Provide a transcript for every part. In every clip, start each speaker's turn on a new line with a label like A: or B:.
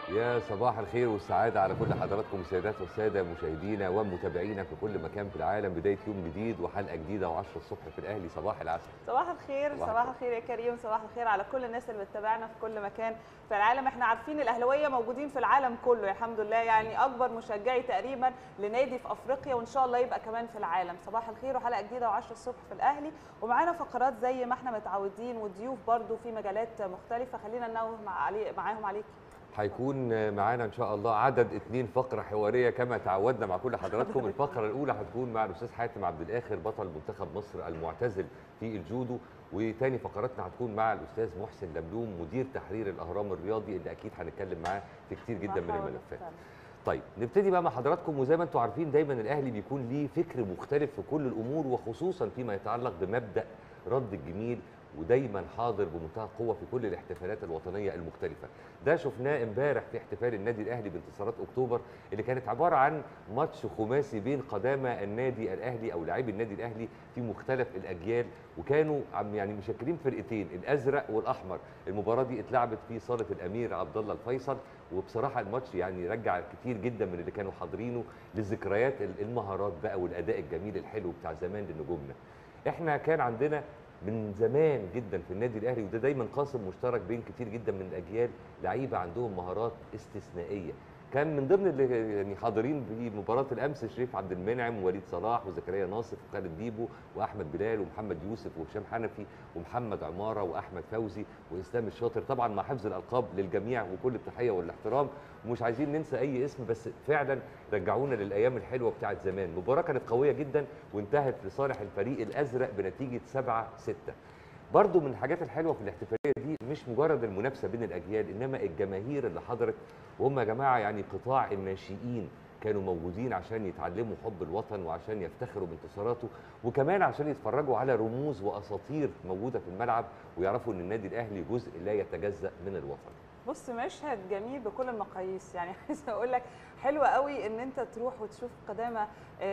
A: يا صباح الخير والسعادة على كل حضراتكم السيدات والسادة مشاهدينا ومتابعينا في كل مكان في العالم بداية يوم جديد وحلقة جديدة و10 الصبح في الأهلي صباح العسل
B: صباح الخير
A: صباح
B: صباح الخير يا كريم صباح الخير على كل الناس اللي بتتابعنا في كل مكان في العالم احنا عارفين الاهلاويه موجودين في العالم كله الحمد لله يعني اكبر مشجعي تقريبا لنادي في افريقيا وان شاء الله يبقى كمان في العالم صباح الخير وحلقه جديده و10 الصبح في الاهلي ومعانا فقرات زي ما احنا متعودين وضيوف برضو في مجالات مختلفه خلينا ننوه مع علي معاهم عليك
A: هيكون معانا ان شاء الله عدد اتنين فقره حواريه كما تعودنا مع كل حضراتكم الفقره الاولى هتكون مع الاستاذ حاتم عبد الاخر بطل منتخب مصر المعتزل في الجودو وتاني فقراتنا هتكون مع الاستاذ محسن لملوم مدير تحرير الاهرام الرياضي اللي اكيد هنتكلم معاه في كتير جدا من الملفات طيب نبتدي بقى مع حضراتكم وزي ما انتم عارفين دايما الاهلي بيكون ليه فكر مختلف في كل الامور وخصوصا فيما يتعلق بمبدا رد الجميل ودايما حاضر بمنتهى القوه في كل الاحتفالات الوطنيه المختلفه ده شفناه امبارح في احتفال النادي الاهلي بانتصارات اكتوبر اللي كانت عباره عن ماتش خماسي بين قدامى النادي الاهلي او لاعبي النادي الاهلي في مختلف الاجيال وكانوا عم يعني مشكلين فرقتين الازرق والاحمر المباراه دي اتلعبت في صاله الامير عبد الله الفيصل وبصراحه الماتش يعني رجع كتير جدا من اللي كانوا حاضرينه للذكريات المهارات بقى والاداء الجميل الحلو بتاع زمان لنجومنا احنا كان عندنا من زمان جدا في النادي الاهلي وده دايما قاسم مشترك بين كتير جدا من الاجيال لعيبه عندهم مهارات استثنائيه كان من ضمن اللي يعني حاضرين في مباراه الامس شريف عبد المنعم ووليد صلاح وزكريا ناصف وخالد بيبو واحمد بلال ومحمد يوسف وهشام حنفي ومحمد عماره واحمد فوزي واسلام الشاطر طبعا مع حفظ الالقاب للجميع وكل التحيه والاحترام ومش عايزين ننسى اي اسم بس فعلا رجعونا للايام الحلوه بتاعت زمان المباراه كانت قويه جدا وانتهت لصالح الفريق الازرق بنتيجه 7 6 برضو من الحاجات الحلوه في الاحتفاليه دي مش مجرد المنافسه بين الاجيال انما الجماهير اللي حضرت وهم يا جماعه يعني قطاع الناشئين كانوا موجودين عشان يتعلموا حب الوطن وعشان يفتخروا بانتصاراته وكمان عشان يتفرجوا على رموز واساطير موجوده في الملعب ويعرفوا ان النادي الاهلي جزء لا يتجزا من الوطن
B: بص مشهد جميل بكل المقاييس يعني عايزه اقول لك حلو قوي ان انت تروح وتشوف قدامى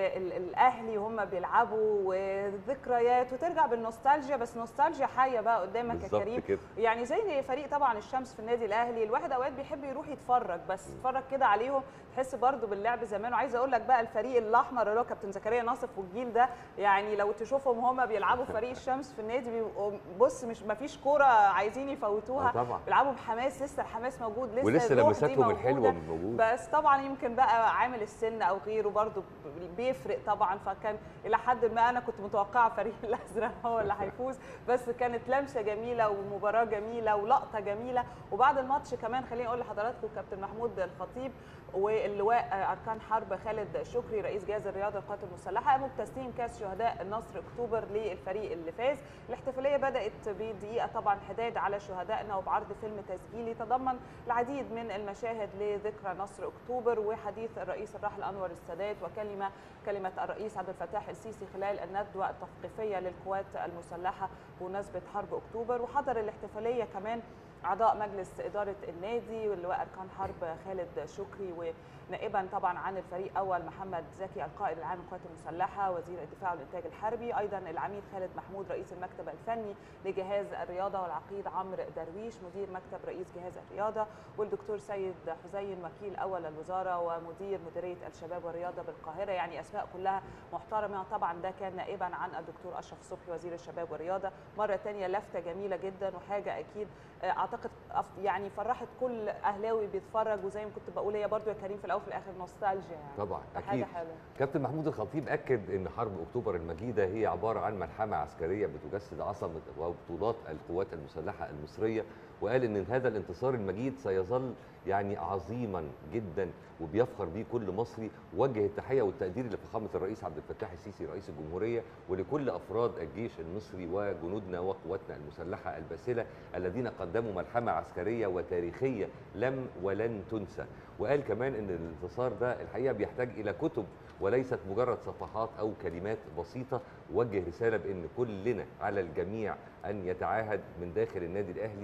B: الاهلي وهم بيلعبوا وذكريات وترجع بالنوستالجيا بس نوستالجيا حيه بقى قدامك يا كريم
A: كده.
B: يعني زي فريق طبعا الشمس في النادي الاهلي الواحد اوقات بيحب يروح يتفرج بس يتفرج كده عليهم تحس برده باللعب زمان وعايزه اقول لك بقى الفريق الاحمر اللي هو كابتن زكريا ناصف والجيل ده يعني لو تشوفهم هم بيلعبوا فريق الشمس في النادي بيبقوا بص مش ما فيش كوره عايزين يفوتوها
A: طبعا
B: بيلعبوا بحماس لسه الحماس موجود لسه
A: ولسه
B: الروح دي
A: لمساتهم
B: موجودة.
A: الحلوه موجوده
B: بس طبعا يمكن بقى عامل السن او غيره برضو بيفرق طبعا فكان الى حد ما انا كنت متوقعه فريق الازرق هو اللي هيفوز بس كانت لمسه جميله ومباراه جميله ولقطه جميله وبعد الماتش كمان خليني اقول لحضراتكم كابتن محمود الخطيب واللواء اركان حرب خالد شكري رئيس جهاز الرياضه القوات المسلحه قاموا بتسليم كاس شهداء النصر اكتوبر للفريق اللي فاز الاحتفاليه بدات بدقيقه طبعا حداد على شهدائنا وبعرض فيلم تسجيلي تضمن العديد من المشاهد لذكرى نصر اكتوبر وحديث الرئيس الراحل انور السادات وكلمه كلمه الرئيس عبد الفتاح السيسي خلال الندوه التثقيفيه للقوات المسلحه بمناسبه حرب اكتوبر وحضر الاحتفاليه كمان اعضاء مجلس اداره النادي واللواء اركان حرب خالد شكري ونائبا طبعا عن الفريق اول محمد زكي القائد العام للقوات المسلحه وزير الدفاع والانتاج الحربي ايضا العميد خالد محمود رئيس المكتب الفني لجهاز الرياضه والعقيد عمرو درويش مدير مكتب رئيس جهاز الرياضه والدكتور سيد حسين وكيل اول الوزاره ومدير مديريه الشباب والرياضه بالقاهره يعني اسماء كلها محترمه طبعا ده كان نائبا عن الدكتور اشرف صبحي وزير الشباب والرياضه مره ثانيه لفته جميله جدا وحاجه اكيد اعتقد يعني فرحت كل اهلاوي بيتفرج وزي ما كنت بقول هي برضو يا كريم في الاول وفي الاخر نوستالجيا يعني
A: طبعا
B: حاجه
A: اكيد
B: حلوه
A: كابتن محمود الخطيب اكد ان حرب اكتوبر المجيده هي عباره عن ملحمه عسكريه بتجسد عظمه وبطولات القوات المسلحه المصريه وقال ان هذا الانتصار المجيد سيظل يعني عظيما جدا وبيفخر به كل مصري وجه التحيه والتقدير لفخامه الرئيس عبد الفتاح السيسي رئيس الجمهوريه ولكل افراد الجيش المصري وجنودنا وقواتنا المسلحه الباسله الذين قدموا ملحمه عسكريه وتاريخيه لم ولن تنسى وقال كمان ان الانتصار ده الحقيقه بيحتاج الى كتب وليست مجرد صفحات او كلمات بسيطه وجه رساله بان كلنا على الجميع ان يتعاهد من داخل النادي الاهلي نادي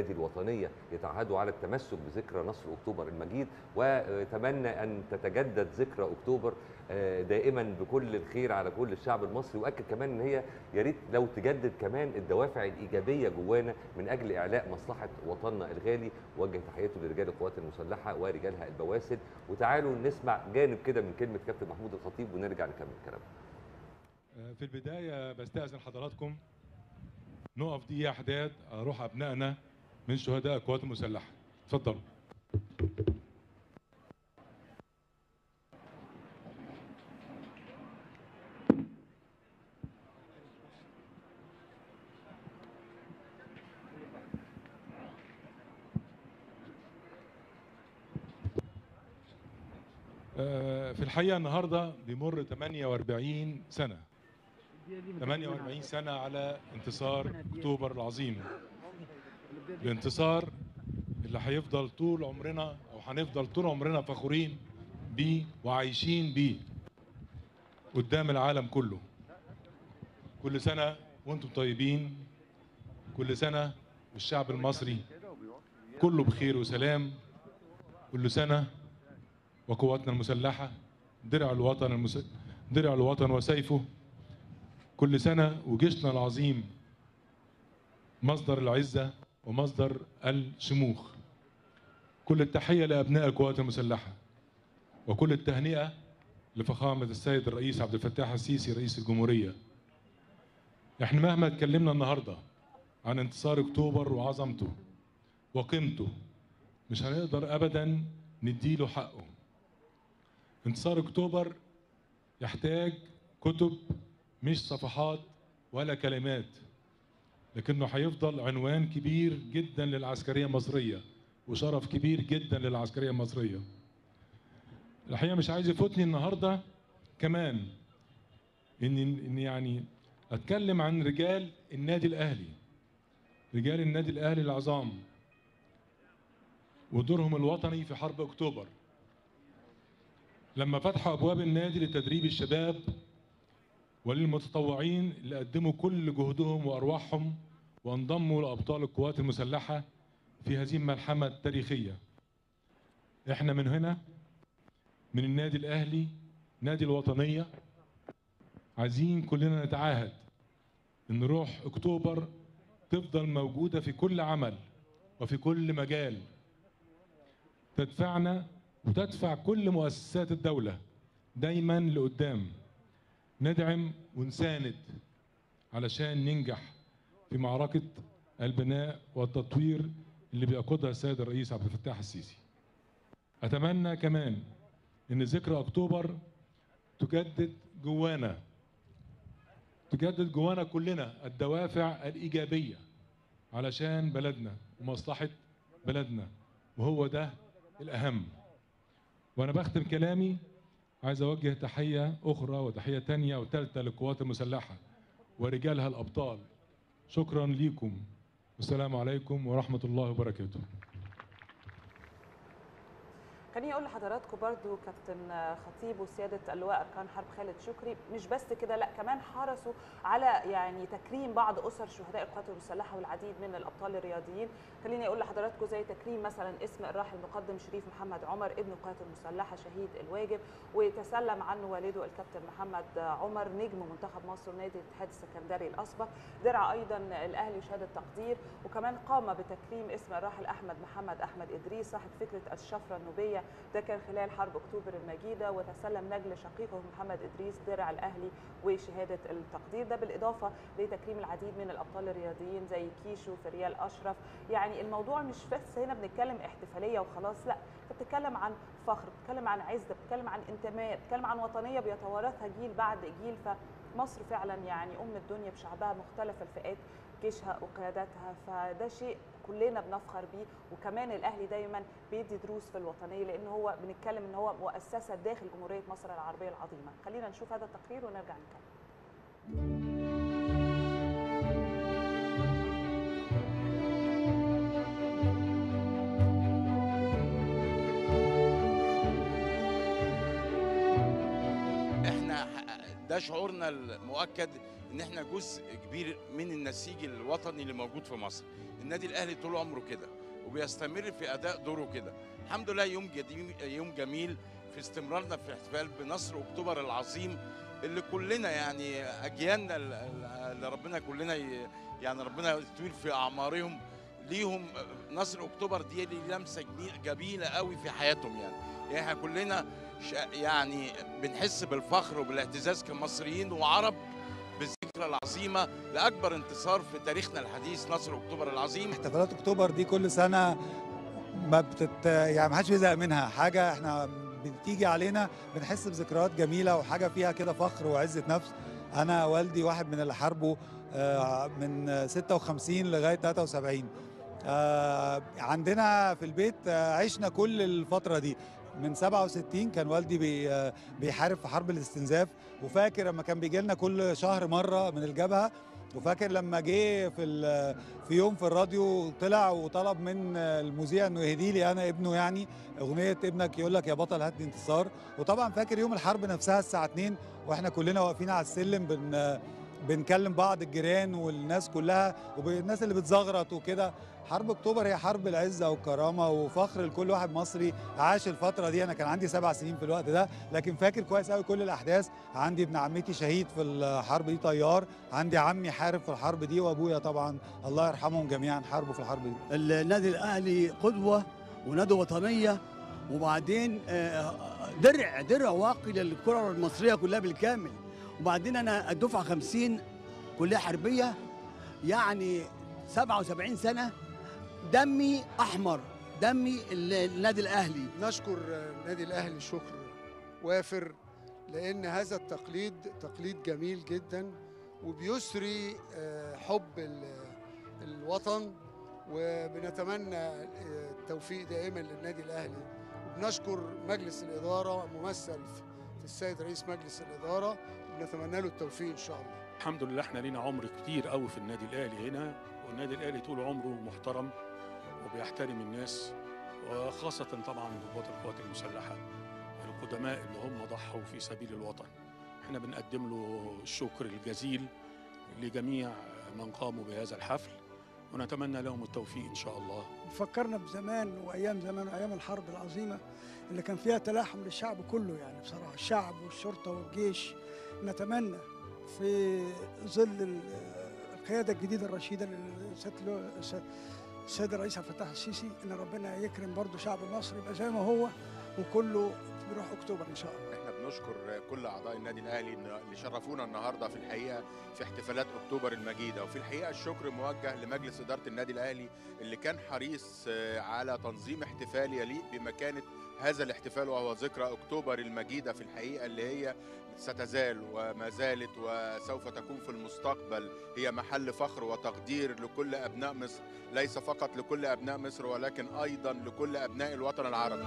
A: النوادي الوطنيه يتعهدوا على التمسك بذكرى نصر اكتوبر المجيد واتمنى ان تتجدد ذكرى اكتوبر آه، دائما بكل الخير على كل الشعب المصري واكد كمان ان هي يا ريت لو تجدد كمان الدوافع الايجابيه جوانا من اجل اعلاء مصلحه وطننا الغالي وجه تحياته لرجال القوات المسلحه ورجالها البواسل وتعالوا نسمع جانب كده من كلمه كابتن محمود الخطيب ونرجع نكمل كلامنا
C: في البداية بستأذن حضراتكم نقف دقيقة حداد أروح أبنائنا من شهداء القوات المسلحة اتفضلوا آه، في الحقيقة النهاردة بيمر 48 سنة 48 سنة على انتصار أكتوبر العظيم الانتصار اللي هيفضل طول عمرنا أو هنفضل طول عمرنا فخورين بيه وعايشين بيه قدام العالم كله كل سنة وانتم طيبين كل سنة والشعب المصري كله بخير وسلام كل سنة وقواتنا المسلحة درع الوطن المس... درع الوطن وسيفه كل سنة وجيشنا العظيم مصدر العزة ومصدر الشموخ كل التحية لأبناء القوات المسلحة وكل التهنئة لفخامة السيد الرئيس عبد الفتاح السيسي رئيس الجمهورية احنا مهما اتكلمنا النهاردة عن انتصار اكتوبر وعظمته وقيمته مش هنقدر ابدا نديله حقه انتصار اكتوبر يحتاج كتب مش صفحات ولا كلمات لكنه هيفضل عنوان كبير جدا للعسكريه المصريه وشرف كبير جدا للعسكريه المصريه الحقيقه مش عايز يفوتني النهارده كمان ان ان يعني اتكلم عن رجال النادي الاهلي رجال النادي الاهلي العظام ودورهم الوطني في حرب اكتوبر لما فتحوا ابواب النادي لتدريب الشباب وللمتطوعين اللي قدموا كل جهدهم وارواحهم وانضموا لابطال القوات المسلحه في هذه الملحمه التاريخيه. احنا من هنا من النادي الاهلي نادي الوطنيه عايزين كلنا نتعاهد ان روح اكتوبر تفضل موجوده في كل عمل وفي كل مجال تدفعنا وتدفع كل مؤسسات الدوله دايما لقدام ندعم ونساند علشان ننجح في معركة البناء والتطوير اللي بيقودها السيد الرئيس عبد الفتاح السيسي أتمنى كمان إن ذكرى أكتوبر تجدد جوانا تجدد جوانا كلنا الدوافع الإيجابية علشان بلدنا ومصلحة بلدنا وهو ده الأهم وأنا بختم كلامي عايز اوجه تحيه اخرى وتحيه تانية وثالثه للقوات المسلحه ورجالها الابطال شكرا ليكم والسلام عليكم ورحمه الله وبركاته
B: خليني اقول لحضراتكم برضو كابتن خطيب وسياده اللواء اركان حرب خالد شكري مش بس كده لا كمان حرصوا على يعني تكريم بعض اسر شهداء القوات المسلحه والعديد من الابطال الرياضيين خليني اقول لحضراتكم زي تكريم مثلا اسم الراحل المقدم شريف محمد عمر ابن القوات المسلحه شهيد الواجب وتسلم عنه والده الكابتن محمد عمر نجم منتخب مصر ونادي الاتحاد السكندري الاسبق درع ايضا الاهلي شهاده تقدير وكمان قام بتكريم اسم الراحل احمد محمد احمد ادريس صاحب فكره الشفره النوبيه ده كان خلال حرب اكتوبر المجيده وتسلم نجل شقيقه محمد ادريس درع الاهلي وشهاده التقدير ده بالاضافه لتكريم العديد من الابطال الرياضيين زي كيشو فريال اشرف يعني الموضوع مش بس هنا بنتكلم احتفاليه وخلاص لا انت بتتكلم عن فخر بتتكلم عن عزه بتتكلم عن انتماء بتتكلم عن وطنيه بيتوارثها جيل بعد جيل فمصر فعلا يعني ام الدنيا بشعبها مختلف الفئات جيشها وقياداتها فده شيء كلنا بنفخر بيه وكمان الاهلي دايما بيدي دروس في الوطنيه لان هو بنتكلم ان هو مؤسسه داخل جمهوريه مصر العربيه العظيمه خلينا نشوف هذا التقرير ونرجع نكمل
D: احنا ده شعورنا المؤكد ان احنا جزء كبير من النسيج الوطني اللي موجود في مصر النادي الاهلي طول عمره كده وبيستمر في اداء دوره كده الحمد لله يوم جديد يوم جميل في استمرارنا في الاحتفال بنصر اكتوبر العظيم اللي كلنا يعني اجيالنا ال- ال- اللي ربنا كلنا ي- يعني ربنا يطول في اعمارهم ليهم نصر اكتوبر دي ليه لمسه جميل- جميله قوي في حياتهم يعني يعني احنا كلنا شا- يعني بنحس بالفخر وبالاعتزاز كمصريين وعرب بالذكرى العظيمه لاكبر انتصار في تاريخنا الحديث نصر اكتوبر العظيم
E: احتفالات اكتوبر دي كل سنه ما بتت يعني ما حدش بيزهق منها حاجه احنا بتيجي علينا بنحس بذكريات جميله وحاجه فيها كده فخر وعزه نفس انا والدي واحد من اللي حاربوا آه، من 56 لغايه 73 آه، عندنا في البيت آه، عشنا كل الفتره دي من 67 كان والدي بي آه، بيحارب في حرب الاستنزاف وفاكر لما كان بيجي لنا كل شهر مره من الجبهه وفاكر لما جه في ال- في يوم في الراديو طلع وطلب من المذيع انه يهدي لي انا ابنه يعني اغنيه ابنك يقول لك يا بطل هات لي انتصار وطبعا فاكر يوم الحرب نفسها الساعه 2 واحنا كلنا واقفين على السلم بن بنكلم بعض الجيران والناس كلها والناس اللي بتزغرط وكده حرب اكتوبر هي حرب العزه والكرامه وفخر لكل واحد مصري عاش الفتره دي انا كان عندي سبع سنين في الوقت ده لكن فاكر كويس قوي كل الاحداث عندي ابن عمتي شهيد في الحرب دي طيار عندي عمي حارب في الحرب دي وابويا طبعا الله يرحمهم جميعا حاربوا في الحرب دي
F: النادي الاهلي قدوه ونادي وطنيه وبعدين آه، درع درع واقي للكره المصريه كلها بالكامل وبعدين انا الدفعه 50 كليه حربيه يعني 77 سنه دمي احمر دمي ال- النادي الاهلي
G: نشكر النادي الاهلي شكر وافر لان هذا التقليد تقليد جميل جدا وبيسري آه، حب ال- الوطن وبنتمنى آه، التوفيق دائما للنادي الاهلي وبنشكر مجلس الاداره ممثل في السيد رئيس مجلس الاداره وبنتمنى له التوفيق ان شاء الله
H: الحمد لله احنا لينا عمر كتير قوي في النادي الاهلي هنا والنادي الاهلي طول عمره محترم وبيحترم الناس وخاصة طبعا ضباط القوات المسلحة القدماء اللي هم ضحوا في سبيل الوطن احنا بنقدم له الشكر الجزيل لجميع من قاموا بهذا الحفل ونتمنى لهم التوفيق ان شاء الله
I: فكرنا بزمان وايام زمان وايام الحرب العظيمه اللي كان فيها تلاحم للشعب كله يعني بصراحه الشعب والشرطه والجيش نتمنى في ظل ال- القياده الجديده الرشيده للسيد لو- الس- السيد الرئيس عبد الفتاح السيسي ان ربنا يكرم برضه شعب مصر يبقى زي ما هو وكله بيروح اكتوبر ان شاء الله
J: احنا بنشكر كل اعضاء النادي الاهلي إن- اللي شرفونا النهارده في الحقيقه في احتفالات اكتوبر المجيده وفي الحقيقه الشكر موجه لمجلس اداره النادي الاهلي اللي كان حريص آه، على تنظيم احتفال يليق بمكانه هذا الاحتفال وهو ذكرى اكتوبر المجيده في الحقيقه اللي هي ستزال وما زالت وسوف تكون في المستقبل هي محل فخر وتقدير لكل ابناء مصر ليس فقط لكل ابناء مصر ولكن ايضا لكل ابناء الوطن العربي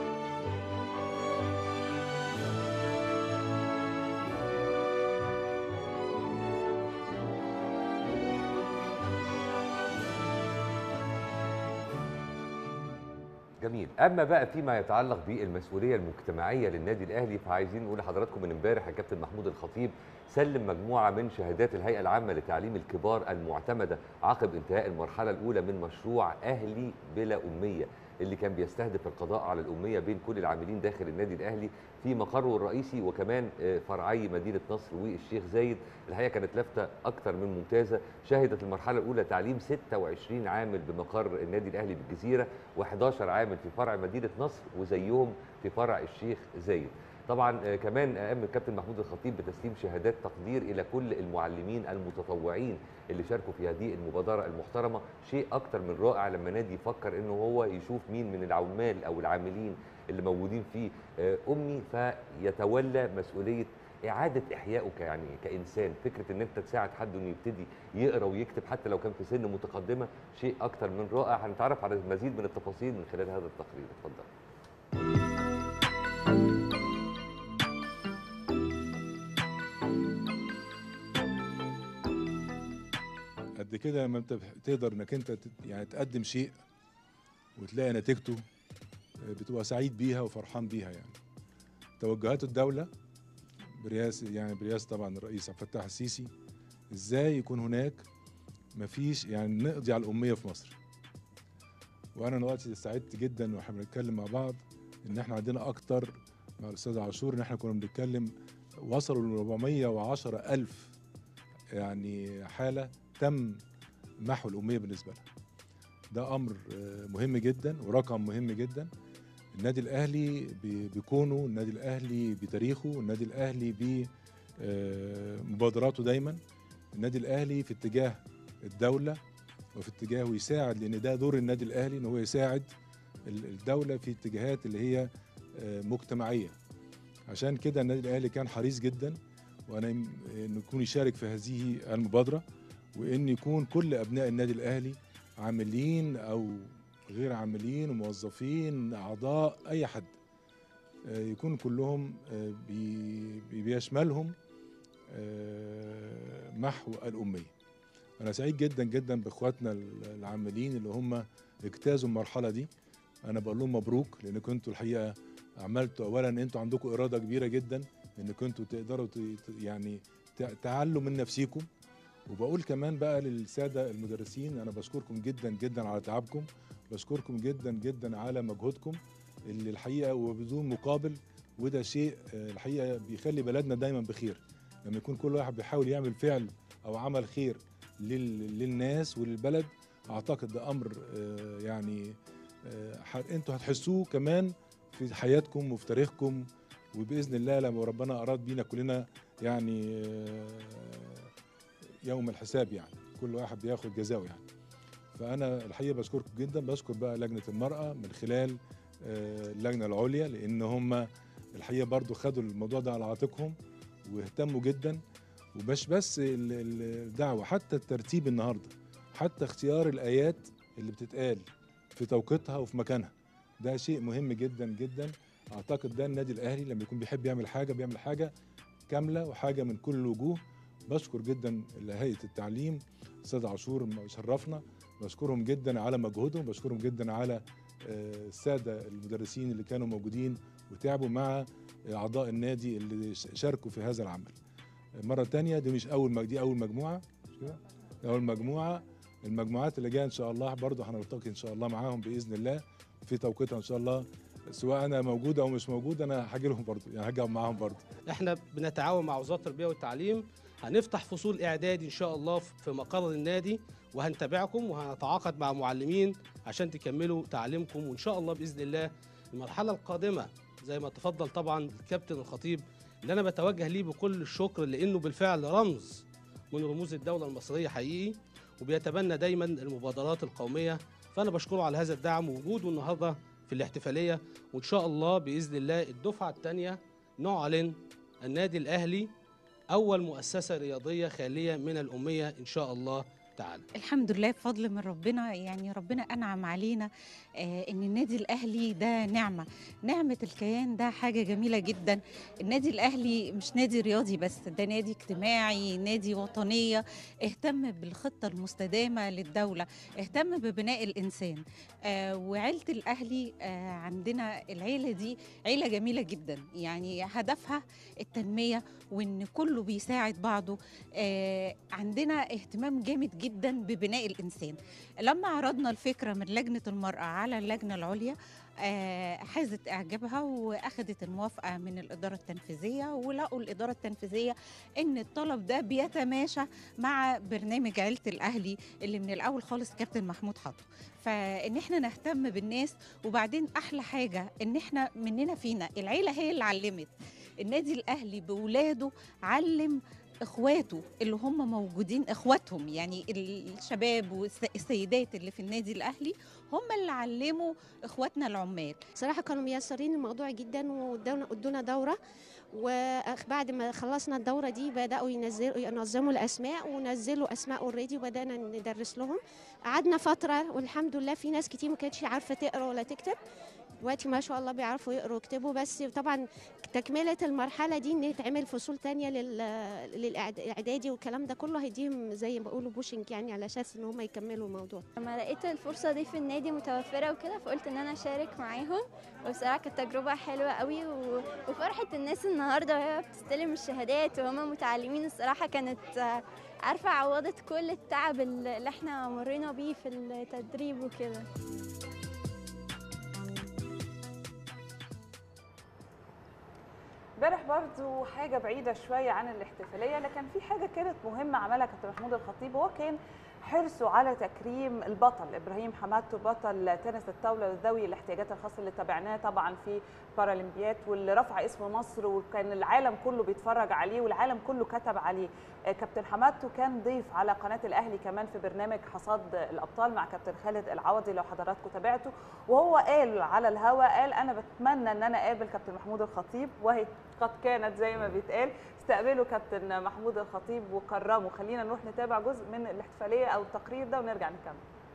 A: جميل اما بقى فيما يتعلق بالمسؤوليه المجتمعيه للنادي الاهلي فعايزين نقول لحضراتكم من امبارح الكابتن محمود الخطيب سلم مجموعه من شهادات الهيئه العامه لتعليم الكبار المعتمده عقب انتهاء المرحله الاولى من مشروع اهلي بلا اميه اللي كان بيستهدف القضاء على الاميه بين كل العاملين داخل النادي الاهلي في مقره الرئيسي وكمان آه، فرعي مدينه نصر والشيخ زايد الحقيقه كانت لافته اكثر من ممتازه شهدت المرحله الاولى تعليم 26 عامل بمقر النادي الاهلي بالجزيره و11 عامل في فرع مدينه نصر وزيهم في فرع الشيخ زايد طبعا آه، كمان قام الكابتن محمود الخطيب بتسليم شهادات تقدير الى كل المعلمين المتطوعين اللي شاركوا في هذه المبادره المحترمه شيء اكتر من رائع لما نادي يفكر انه هو يشوف مين من العمال او العاملين اللي موجودين فيه آه، امي فيتولى مسؤوليه اعاده احيائه يعني كانسان فكره ان انت تساعد حد انه يبتدي يقرا ويكتب حتى لو كان في سن متقدمه شيء اكتر من رائع هنتعرف على المزيد من التفاصيل من خلال هذا التقرير اتفضل
C: قد كده لما انت تقدر انك انت تت- يعني تقدم شيء وتلاقي نتيجته آه، بتبقى سعيد بيها وفرحان بيها يعني توجهات الدولة برئاسة يعني برئاسة طبعا الرئيس عبد الفتاح السيسي ازاي يكون هناك مفيش يعني نقضي على الاميه في مصر وانا دلوقتي سعدت جدا واحنا بنتكلم مع بعض ان احنا عندنا اكتر مع الاستاذ عاشور ان احنا كنا بنتكلم وصلوا ل 410 الف يعني حاله تم محو الاميه بالنسبه لها ده امر آه، مهم جدا ورقم مهم جدا النادي الاهلي ب- بكونه النادي الاهلي بتاريخه النادي الاهلي بمبادراته دايما النادي الاهلي في اتجاه الدوله وفي اتجاهه يساعد لان ده دور النادي الاهلي ان هو يساعد ال- الدوله في اتجاهات اللي هي آه، مجتمعيه عشان كده النادي الاهلي كان حريص جدا وانا يم- انه يكون يشارك في هذه المبادره وان يكون كل ابناء النادي الاهلي عاملين او غير عاملين وموظفين اعضاء اي حد آه، يكون كلهم آه، بي- بي- بيشملهم آه، محو الاميه انا سعيد جدا جدا باخواتنا ال- العاملين اللي هم اجتازوا المرحله دي انا بقول لهم مبروك لان كنتوا الحقيقه عملتوا اولا انتوا عندكم اراده كبيره جدا ان كنتوا تقدروا ت- ت- يعني ت- تعلوا من نفسيكم وبقول كمان بقى للساده المدرسين انا بشكركم جدا جدا على تعبكم بشكركم جدا جدا على مجهودكم اللي الحقيقه وبدون مقابل وده شيء آه، الحقيقه بيخلي بلدنا دايما بخير لما يكون كل واحد بيحاول يعمل فعل او عمل خير لل- للناس وللبلد اعتقد ده امر آه، يعني آه، ح- انتوا هتحسوه كمان في حياتكم وفي تاريخكم وباذن الله لما ربنا اراد بينا كلنا يعني آه، يوم الحساب يعني كل واحد بياخد جزاؤه يعني فانا الحقيقه بشكركم جدا بشكر بقى لجنه المراه من خلال آه، اللجنه العليا لان هم الحقيقه برضو خدوا الموضوع ده على عاتقهم واهتموا جدا ومش بس ال- ال- الدعوه حتى الترتيب النهارده حتى اختيار الايات اللي بتتقال في توقيتها وفي مكانها ده شيء مهم جدا جدا اعتقد ده النادي الاهلي لما يكون بيحب يعمل حاجه بيعمل حاجه كامله وحاجه من كل الوجوه بشكر جدا هيئه التعليم استاذ عاشور شرفنا بشكرهم جدا على مجهودهم بشكرهم جدا على آه، الساده المدرسين اللي كانوا موجودين وتعبوا مع اعضاء النادي اللي ش- شاركوا في هذا العمل مره تانية دي مش اول مج- دي اول مجموعه مش كده دي اول مجموعه المجموعات اللي جايه ان شاء الله برضه هنلتقي ان شاء الله معاهم باذن الله في توقيتها ان شاء الله سواء انا موجود او مش موجود انا هاجي لهم برضه يعني هاجي أقعد معاهم برضه
K: احنا بنتعاون مع وزاره التربيه والتعليم هنفتح فصول اعدادي ان شاء الله في مقر النادي وهنتابعكم وهنتعاقد مع معلمين عشان تكملوا تعليمكم وان شاء الله باذن الله المرحله القادمه زي ما تفضل طبعا الكابتن الخطيب اللي انا بتوجه ليه بكل الشكر لانه بالفعل رمز من رموز الدوله المصريه حقيقي وبيتبنى دايما المبادرات القوميه فانا بشكره على هذا الدعم ووجوده النهارده في الاحتفاليه وان شاء الله باذن الله الدفعه الثانيه نعلن النادي الاهلي اول مؤسسه رياضيه خاليه من الاميه ان شاء الله تعالى
L: الحمد لله بفضل من ربنا يعني ربنا انعم علينا آه ان النادي الاهلي ده نعمه نعمه الكيان ده حاجه جميله جدا النادي الاهلي مش نادي رياضي بس ده نادي اجتماعي نادي وطنيه اهتم بالخطه المستدامه للدوله اهتم ببناء الانسان آه وعيله الاهلي آه عندنا العيله دي عيله جميله جدا يعني هدفها التنميه وان كله بيساعد بعضه آه عندنا اهتمام جامد جدا ببناء الانسان لما عرضنا الفكره من لجنه المراه على اللجنه العليا آه حازت اعجابها واخذت الموافقه من الاداره التنفيذيه ولقوا الاداره التنفيذيه ان الطلب ده بيتماشى مع برنامج عيله الاهلي اللي من الاول خالص كابتن محمود حطه فان احنا نهتم بالناس وبعدين احلى حاجه ان احنا مننا فينا العيله هي اللي علمت النادي الاهلي باولاده علم اخواته اللي هم موجودين اخواتهم يعني الشباب والسيدات اللي في النادي الاهلي هم اللي علموا اخواتنا العمال
M: صراحه كانوا ميسرين الموضوع جدا وادونا ادونا دوره وبعد ما خلصنا الدوره دي بداوا ينزلوا ينظموا الاسماء ونزلوا اسماء اوريدي وبدانا ندرس لهم قعدنا فتره والحمد لله في ناس كتير ما كانتش عارفه تقرا ولا تكتب دلوقتي ما شاء الله بيعرفوا يقروا ويكتبوا بس طبعا تكمله المرحله دي ان يتعمل فصول تانية لل- للاعدادي والكلام ده كله هيديهم زي ما بيقولوا بوشنج يعني على اساس ان هم يكملوا الموضوع
N: لما لقيت الفرصة دي في النادي متوفرة وكده فقلت إن أنا أشارك معاهم وبصراحة كانت تجربة حلوة قوي و... وفرحة الناس النهاردة وهي بتستلم الشهادات وهم متعلمين الصراحة كانت آه، عارفة عوضت كل التعب اللي احنا مرينا بيه في التدريب وكده
B: امبارح برضو حاجة بعيدة شوية عن الاحتفالية لكن في حاجة كانت مهمة عملها كابتن محمود الخطيب هو كان حرصه على تكريم البطل ابراهيم حمادتو بطل تنس الطاوله ذوي الاحتياجات الخاصه اللي تابعناه طبعا في بارالمبياد واللي رفع اسم مصر وكان العالم كله بيتفرج عليه والعالم كله كتب عليه آه، كابتن حمادتو كان ضيف على قناه الاهلي كمان في برنامج حصاد الابطال مع كابتن خالد العوضي لو حضراتكم تابعته وهو قال على الهوا قال انا بتمنى ان انا اقابل كابتن محمود الخطيب وهي قد كانت زي ما بيتقال استقبلوا كابتن محمود الخطيب وكرموا خلينا نروح نتابع جزء من الاحتفاليه او التقرير ده ونرجع نكمل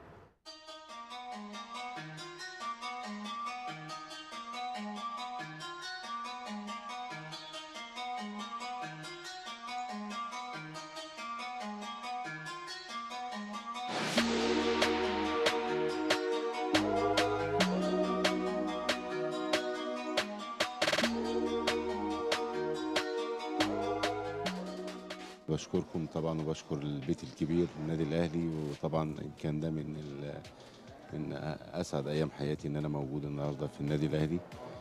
O: بشكركم طبعا وبشكر البيت الكبير النادي الاهلي وطبعا كان ده من ال- من اسعد ايام حياتي ان انا موجود النهارده في النادي الاهلي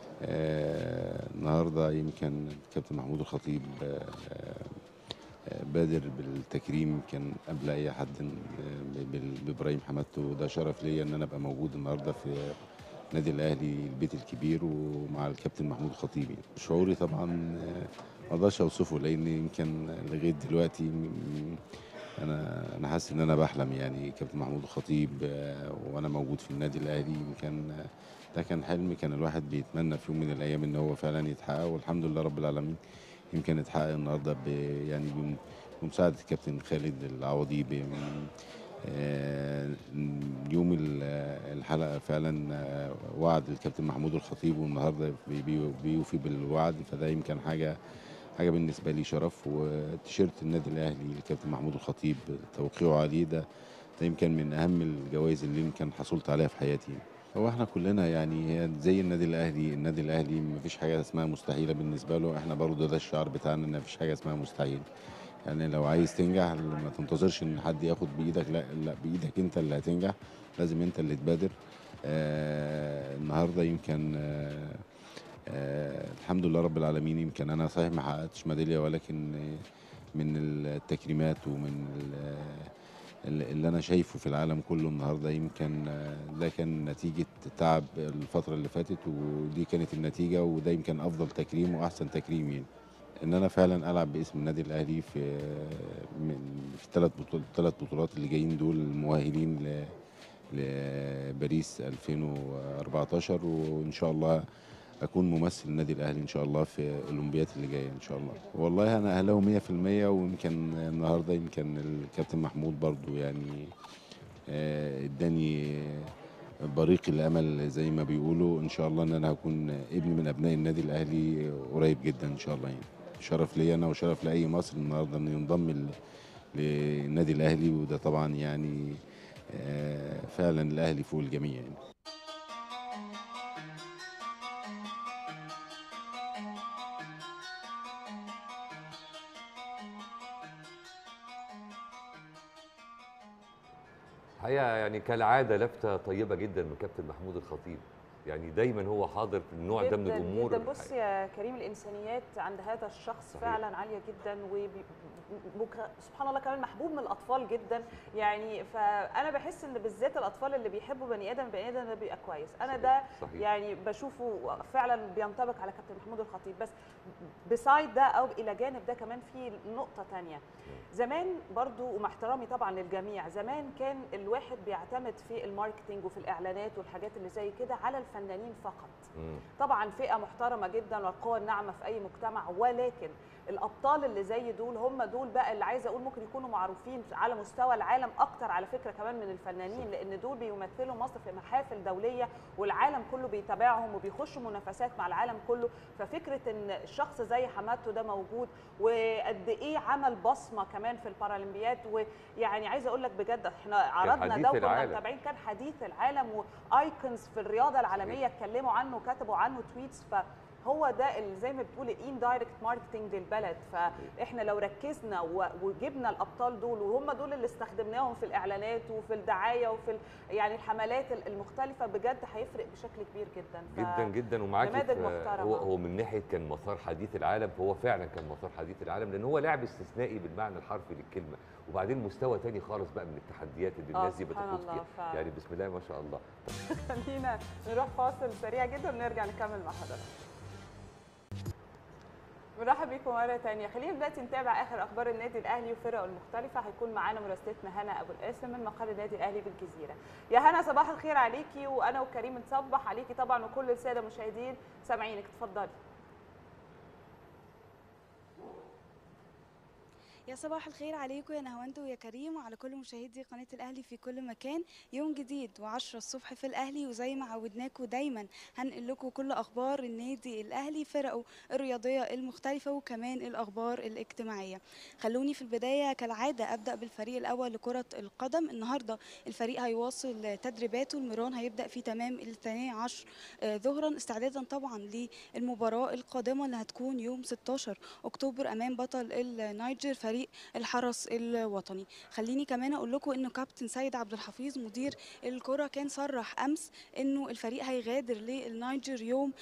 O: آه النهارده يمكن الكابتن محمود الخطيب آه آه، بادر بالتكريم كان قبل اي حد آه، بال- بابراهيم حمادته ده شرف ليا ان انا ابقى موجود النهارده في النادي الاهلي البيت الكبير ومع الكابتن محمود الخطيب يعني. شعوري طبعا آه، ما اقدرش اوصفه لان يمكن لغايه دلوقتي م- انا انا حاسس ان انا بحلم يعني كابتن محمود الخطيب آه، وانا موجود في النادي الاهلي يمكن آه، ده كان حلم كان الواحد بيتمنى في يوم من الايام ان هو فعلا يتحقق والحمد لله رب العالمين يمكن اتحقق النهارده ب يعني بم- بمساعده الكابتن خالد العوضي ب- آه، يوم ال- الحلقه فعلا آه، وعد الكابتن محمود الخطيب والنهارده بي- بي- بيوفي بالوعد فده يمكن حاجه حاجه بالنسبه لي شرف وتيشيرت النادي الاهلي الكابتن محمود الخطيب توقيعه عليه ده ده يمكن من اهم الجوائز اللي يمكن حصلت عليها في حياتي هو احنا كلنا يعني هي زي النادي الاهلي النادي الاهلي مفيش حاجه اسمها مستحيله بالنسبه له احنا برضه ده الشعار بتاعنا ان مفيش حاجه اسمها مستحيل يعني لو عايز تنجح ما تنتظرش ان حد ياخد بايدك لا لا بايدك انت اللي هتنجح لازم انت اللي تبادر آه النهارده يمكن آه آه الحمد لله رب العالمين يمكن انا صحيح ما حققتش ميداليه ولكن آه، من التكريمات ومن ال- ال- اللي انا شايفه في العالم كله النهارده يمكن آه، ده كان نتيجه تعب الفتره اللي فاتت ودي كانت النتيجه وده يمكن افضل تكريم واحسن تكريم يعني ان انا فعلا العب باسم النادي الاهلي في من في الثلاث بطولات الثلاث بطولات اللي جايين دول المؤهلين ل لباريس 2014 وان شاء الله اكون ممثل النادي الاهلي ان شاء الله في الاولمبياد اللي جايه ان شاء الله والله انا اهلاوي 100% ويمكن النهارده يمكن الكابتن محمود برضو يعني آه، اداني بريق الامل زي ما بيقولوا ان شاء الله ان انا هكون ابن من ابناء النادي الاهلي قريب جدا ان شاء الله يعني شرف لي انا وشرف لاي مصري النهارده انه ينضم ل- للنادي الاهلي وده طبعا يعني آه، فعلا الاهلي فوق الجميع يعني.
A: الحقيقه يعني كالعاده لفته طيبه جدا من كابتن محمود الخطيب يعني دايما هو حاضر في النوع ده من
B: جداً
A: الامور
B: جدا بص يا كريم الانسانيات عند هذا الشخص
A: صحيح.
B: فعلا عاليه جدا وسبحان الله كمان محبوب من الاطفال جدا يعني فانا بحس ان بالذات الاطفال اللي بيحبوا بني ادم بني ادم ده بيبقى كويس انا ده
A: صحيح.
B: يعني بشوفه فعلا بينطبق على كابتن محمود الخطيب بس بسايد ده او الى جانب ده كمان في نقطه تانية زمان برضو ومع احترامي طبعا للجميع زمان كان الواحد بيعتمد في الماركتينج وفي الاعلانات والحاجات اللي زي كده على الفنانين فقط
A: مم.
B: طبعا فئه محترمه جدا والقوى الناعمه في اي مجتمع ولكن الابطال اللي زي دول هم دول دول بقى اللي عايزه اقول ممكن يكونوا معروفين على مستوى العالم اكتر على فكره كمان من الفنانين لان دول بيمثلوا مصر في محافل دوليه والعالم كله بيتابعهم وبيخشوا منافسات مع العالم كله ففكره ان الشخص زي حمادته ده موجود وقد ايه عمل بصمه كمان في البارالمبياد ويعني عايزه اقول لك بجد احنا عرضنا
A: حديث
B: ده وكنا
A: العالم.
B: متابعين كان حديث العالم وايكونز في الرياضه العالميه اتكلموا عنه وكتبوا عنه تويتس فهو ده اللي زي ما بتقول الاندايركت ماركتنج للبلد فاحنا لو ركزنا و- وجبنا الابطال دول وهم دول اللي استخدمناهم في الاعلانات وفي الدعايه وفي ال- يعني الحملات المختلفه بجد هيفرق بشكل كبير جدا ف-
A: جدا جدا ومعاكي
B: نماذج
A: في-
B: محترمة.
A: هو هو من ناحيه كان مسار حديث العالم فهو فعلا كان مسار حديث العالم لان هو لاعب استثنائي بالمعنى الحرفي للكلمه وبعدين مستوى تاني خالص بقى من التحديات اللي
B: آه،
A: الناس دي
B: سبحان
A: بتخوض
B: الله
A: فيها
B: فعلا.
A: يعني بسم الله ما شاء الله
B: خلينا نروح فاصل سريع جدا ونرجع نكمل مع حضرتك مرحب بيكم مرة تانية خلينا دلوقتي نتابع آخر أخبار النادي الأهلي وفرقه المختلفة هيكون معانا مراسلتنا هنا أبو القاسم من مقر النادي الأهلي بالجزيرة يا هنا صباح الخير عليكي وأنا وكريم نصبح عليكي طبعا وكل السادة المشاهدين سامعينك اتفضلي
P: يا صباح الخير عليكم يا نهاوند ويا كريم وعلى كل مشاهدي قناة الأهلي في كل مكان يوم جديد و10 الصبح في الأهلي وزي ما عودناكم دايما هنقل لكم كل أخبار النادي الأهلي فرقه الرياضية المختلفة وكمان الأخبار الاجتماعية خلوني في البداية كالعادة أبدأ بالفريق الأول لكرة القدم النهاردة الفريق هيواصل تدريباته المران هيبدأ في تمام الثانية عشر آه، ظهرا استعدادا طبعا للمباراة القادمة اللي هتكون يوم 16 أكتوبر أمام بطل النيجر فريق الحرس الوطني خليني كمان أقول لكم إنه كابتن سيد عبد الحفيظ مدير الكرة كان صرح أمس إنه الفريق هيغادر للنيجر يوم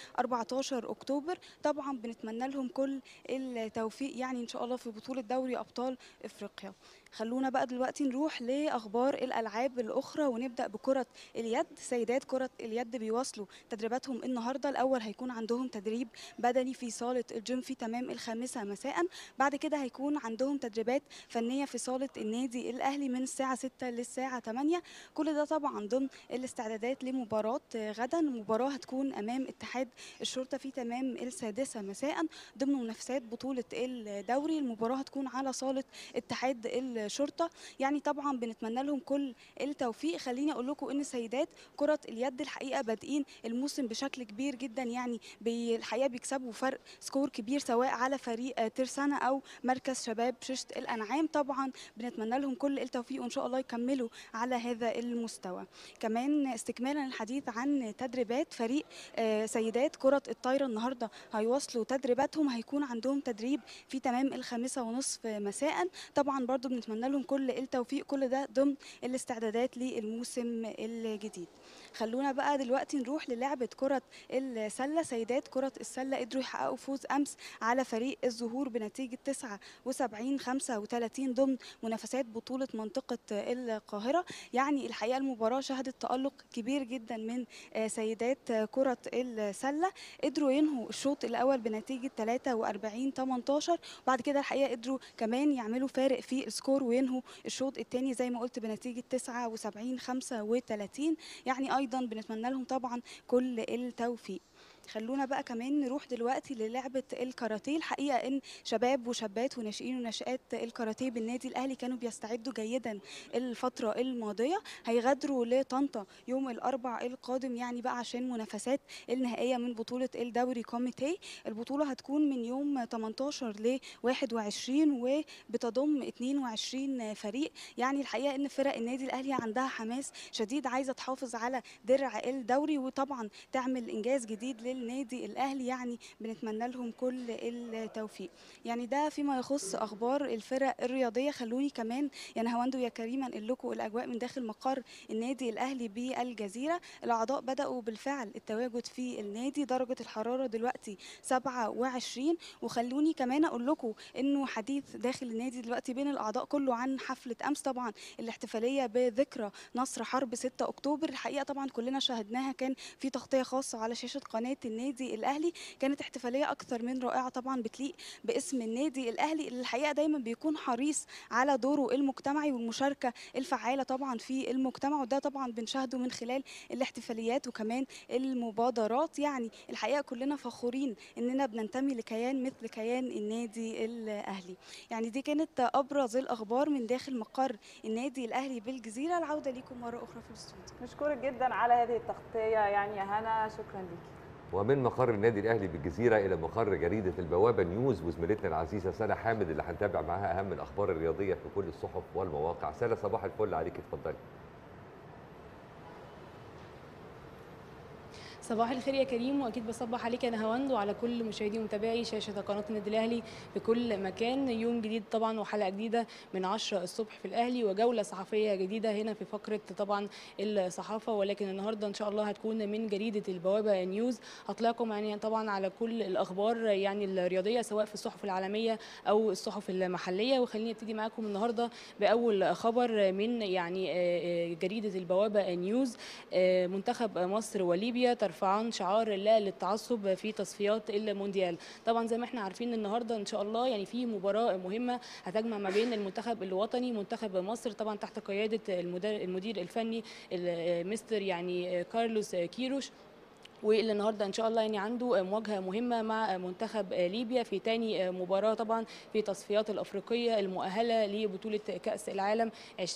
P: 14 أكتوبر طبعا بنتمنى لهم كل التوفيق يعني إن شاء الله في بطولة دوري أبطال إفريقيا خلونا بقى دلوقتي نروح لاخبار الالعاب الاخرى ونبدا بكره اليد سيدات كره اليد بيواصلوا تدريباتهم النهارده الاول هيكون عندهم تدريب بدني في صاله الجيم في تمام الخامسه مساء بعد كده هيكون عندهم تدريبات فنيه في صاله النادي الاهلي من الساعه 6 للساعه 8 كل ده طبعا ضمن الاستعدادات لمباراه غدا المباراه هتكون امام اتحاد الشرطه في تمام السادسه مساء ضمن منافسات بطوله الدوري المباراه هتكون على صاله اتحاد الشرطه يعني طبعا بنتمنى لهم كل التوفيق خليني اقول لكم ان سيدات كره اليد الحقيقه بادئين الموسم بشكل كبير جدا يعني بي- الحقيقه بيكسبوا فرق سكور كبير سواء على فريق آه، ترسانة او مركز شباب ششة الانعام طبعا بنتمنى لهم كل التوفيق وان شاء الله يكملوا على هذا المستوى كمان استكمالا الحديث عن تدريبات فريق آه، سيدات كرة الطايرة النهاردة هيواصلوا تدريباتهم هيكون عندهم تدريب في تمام الخامسة ونصف مساء طبعا برضو بنتمنى لهم كل التوفيق كل ده ضمن الاستعدادات للموسم الجديد خلونا بقى دلوقتي نروح للعبة كرة السلة سيدات كرة السلة قدروا يحققوا فوز أمس على فريق الزهور بنتيجة 79 35 ضمن منافسات بطولة منطقة القاهرة يعني الحقيقة المباراة شهدت تألق كبير جدا من آه، سيدات آه، كرة السلة قدروا ينهوا الشوط الأول بنتيجة 43 18 بعد كده الحقيقة قدروا كمان يعملوا فارق في السكور وينهوا الشوط الثاني زي ما قلت بنتيجة 79 35 يعني أيضا بنتمنى لهم طبعا كل التوفيق خلونا بقى كمان نروح دلوقتي للعبة الكاراتيه الحقيقة ان شباب وشابات وناشئين وناشئات الكاراتيه بالنادي الاهلي كانوا بيستعدوا جيدا الفترة الماضية هيغادروا لطنطا يوم الاربع القادم يعني بقى عشان منافسات النهائية من بطولة الدوري كوميتي البطولة هتكون من يوم 18 ل 21 وبتضم 22 فريق يعني الحقيقة ان فرق النادي الاهلي عندها حماس شديد عايزة تحافظ على درع الدوري وطبعا تعمل انجاز جديد للنادي الاهلي يعني بنتمنى لهم كل التوفيق يعني ده فيما يخص اخبار الفرق الرياضيه خلوني كمان يا نهاوند ويا كريم انقل لكم الاجواء من داخل مقر النادي الاهلي بالجزيره الاعضاء بداوا بالفعل التواجد في النادي درجه الحراره دلوقتي 27 وخلوني كمان اقول لكم انه حديث داخل النادي دلوقتي بين الاعضاء كله عن حفله امس طبعا الاحتفاليه بذكرى نصر حرب 6 اكتوبر الحقيقه طبعا كلنا شاهدناها كان في تغطيه خاصه على شاشه قناه النادي الاهلي كانت احتفاليه اكثر من رائعه طبعا بتليق باسم النادي الاهلي اللي الحقيقه دايما بيكون حريص على دوره المجتمعي والمشاركه الفعاله طبعا في المجتمع وده طبعا بنشاهده من خلال الاحتفاليات وكمان المبادرات يعني الحقيقه كلنا فخورين اننا بننتمي لكيان مثل كيان النادي الاهلي يعني دي كانت ابرز الاخبار من داخل مقر النادي الاهلي بالجزيره العوده ليكم مره اخرى في الاستوديو
B: نشكرك جدا على هذه التغطيه يعني يا هنا شكرا ليكي
A: ومن مقر النادي الاهلي بالجزيره الى مقر جريده البوابه نيوز وزميلتنا العزيزه سلا حامد اللي هنتابع معاها اهم الاخبار الرياضيه في كل الصحف والمواقع سلا صباح الفل عليك اتفضلي
Q: صباح الخير يا كريم واكيد بصبح عليك انا هوند وعلى كل مشاهدي ومتابعي شاشه قناه النادي الاهلي في كل مكان يوم جديد طبعا وحلقه جديده من 10 الصبح في الاهلي وجوله صحفيه جديده هنا في فقره طبعا الصحافه ولكن النهارده ان شاء الله هتكون من جريده البوابه نيوز هطلعكم يعني طبعا على كل الاخبار يعني الرياضيه سواء في الصحف العالميه او الصحف المحليه وخليني ابتدي معاكم النهارده باول خبر من يعني جريده البوابه نيوز منتخب مصر وليبيا ترفعان شعار لا للتعصب في تصفيات المونديال طبعا زي ما احنا عارفين النهارده ان شاء الله يعني في مباراه مهمه هتجمع ما بين المنتخب الوطني منتخب مصر طبعا تحت قياده المدير الفني مستر يعني كارلوس كيروش واللي النهارده ان شاء الله يعني عنده مواجهه مهمه مع منتخب ليبيا في تاني مباراه طبعا في تصفيات الافريقيه المؤهله لبطوله كاس العالم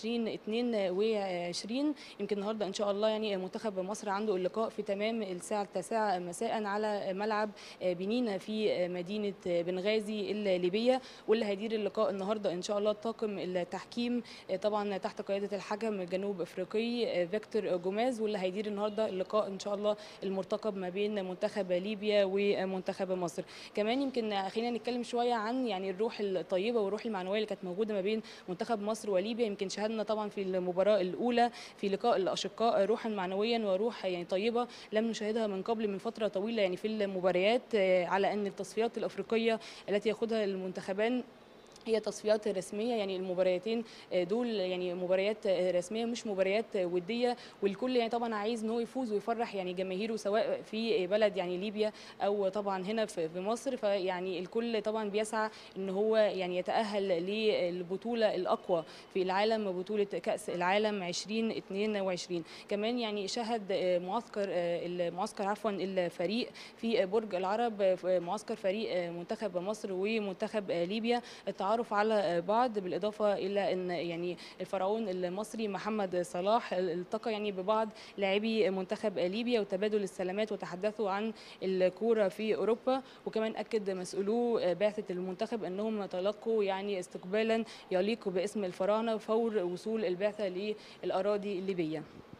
Q: 2022 يمكن النهارده ان شاء الله يعني منتخب مصر عنده اللقاء في تمام الساعه التاسعه مساء على ملعب بنين في مدينه بنغازي الليبيه واللي هيدير اللقاء النهارده ان شاء الله طاقم التحكيم طبعا تحت قياده الحكم الجنوب افريقي فيكتور جوماز واللي هيدير النهارده اللقاء ان شاء الله المرتقب ما بين منتخب ليبيا ومنتخب مصر كمان يمكن خلينا نتكلم شويه عن يعني الروح الطيبه والروح المعنويه اللي كانت موجوده ما بين منتخب مصر وليبيا يمكن شاهدنا طبعا في المباراه الاولى في لقاء الاشقاء روحا معنويا وروح يعني طيبه لم نشاهدها من قبل من فتره طويله يعني في المباريات على ان التصفيات الافريقيه التي ياخذها المنتخبان هي تصفيات رسميه يعني المباريتين دول يعني مباريات رسميه مش مباريات وديه والكل يعني طبعا عايز ان هو يفوز ويفرح يعني جماهيره سواء في بلد يعني ليبيا او طبعا هنا في مصر فيعني الكل طبعا بيسعى ان هو يعني يتاهل للبطوله الاقوى في العالم بطوله كاس العالم 2022 كمان يعني شهد معسكر المعسكر عفوا الفريق في برج العرب معسكر فريق منتخب مصر ومنتخب ليبيا التعارف التعرف على بعض بالاضافه الى ان يعني الفرعون المصري محمد صلاح التقى يعني ببعض لاعبي منتخب ليبيا وتبادل السلامات وتحدثوا عن الكوره في اوروبا وكمان اكد مسؤولو بعثه المنتخب انهم تلقوا يعني استقبالا يليق باسم الفراعنه فور وصول البعثه للاراضي الليبيه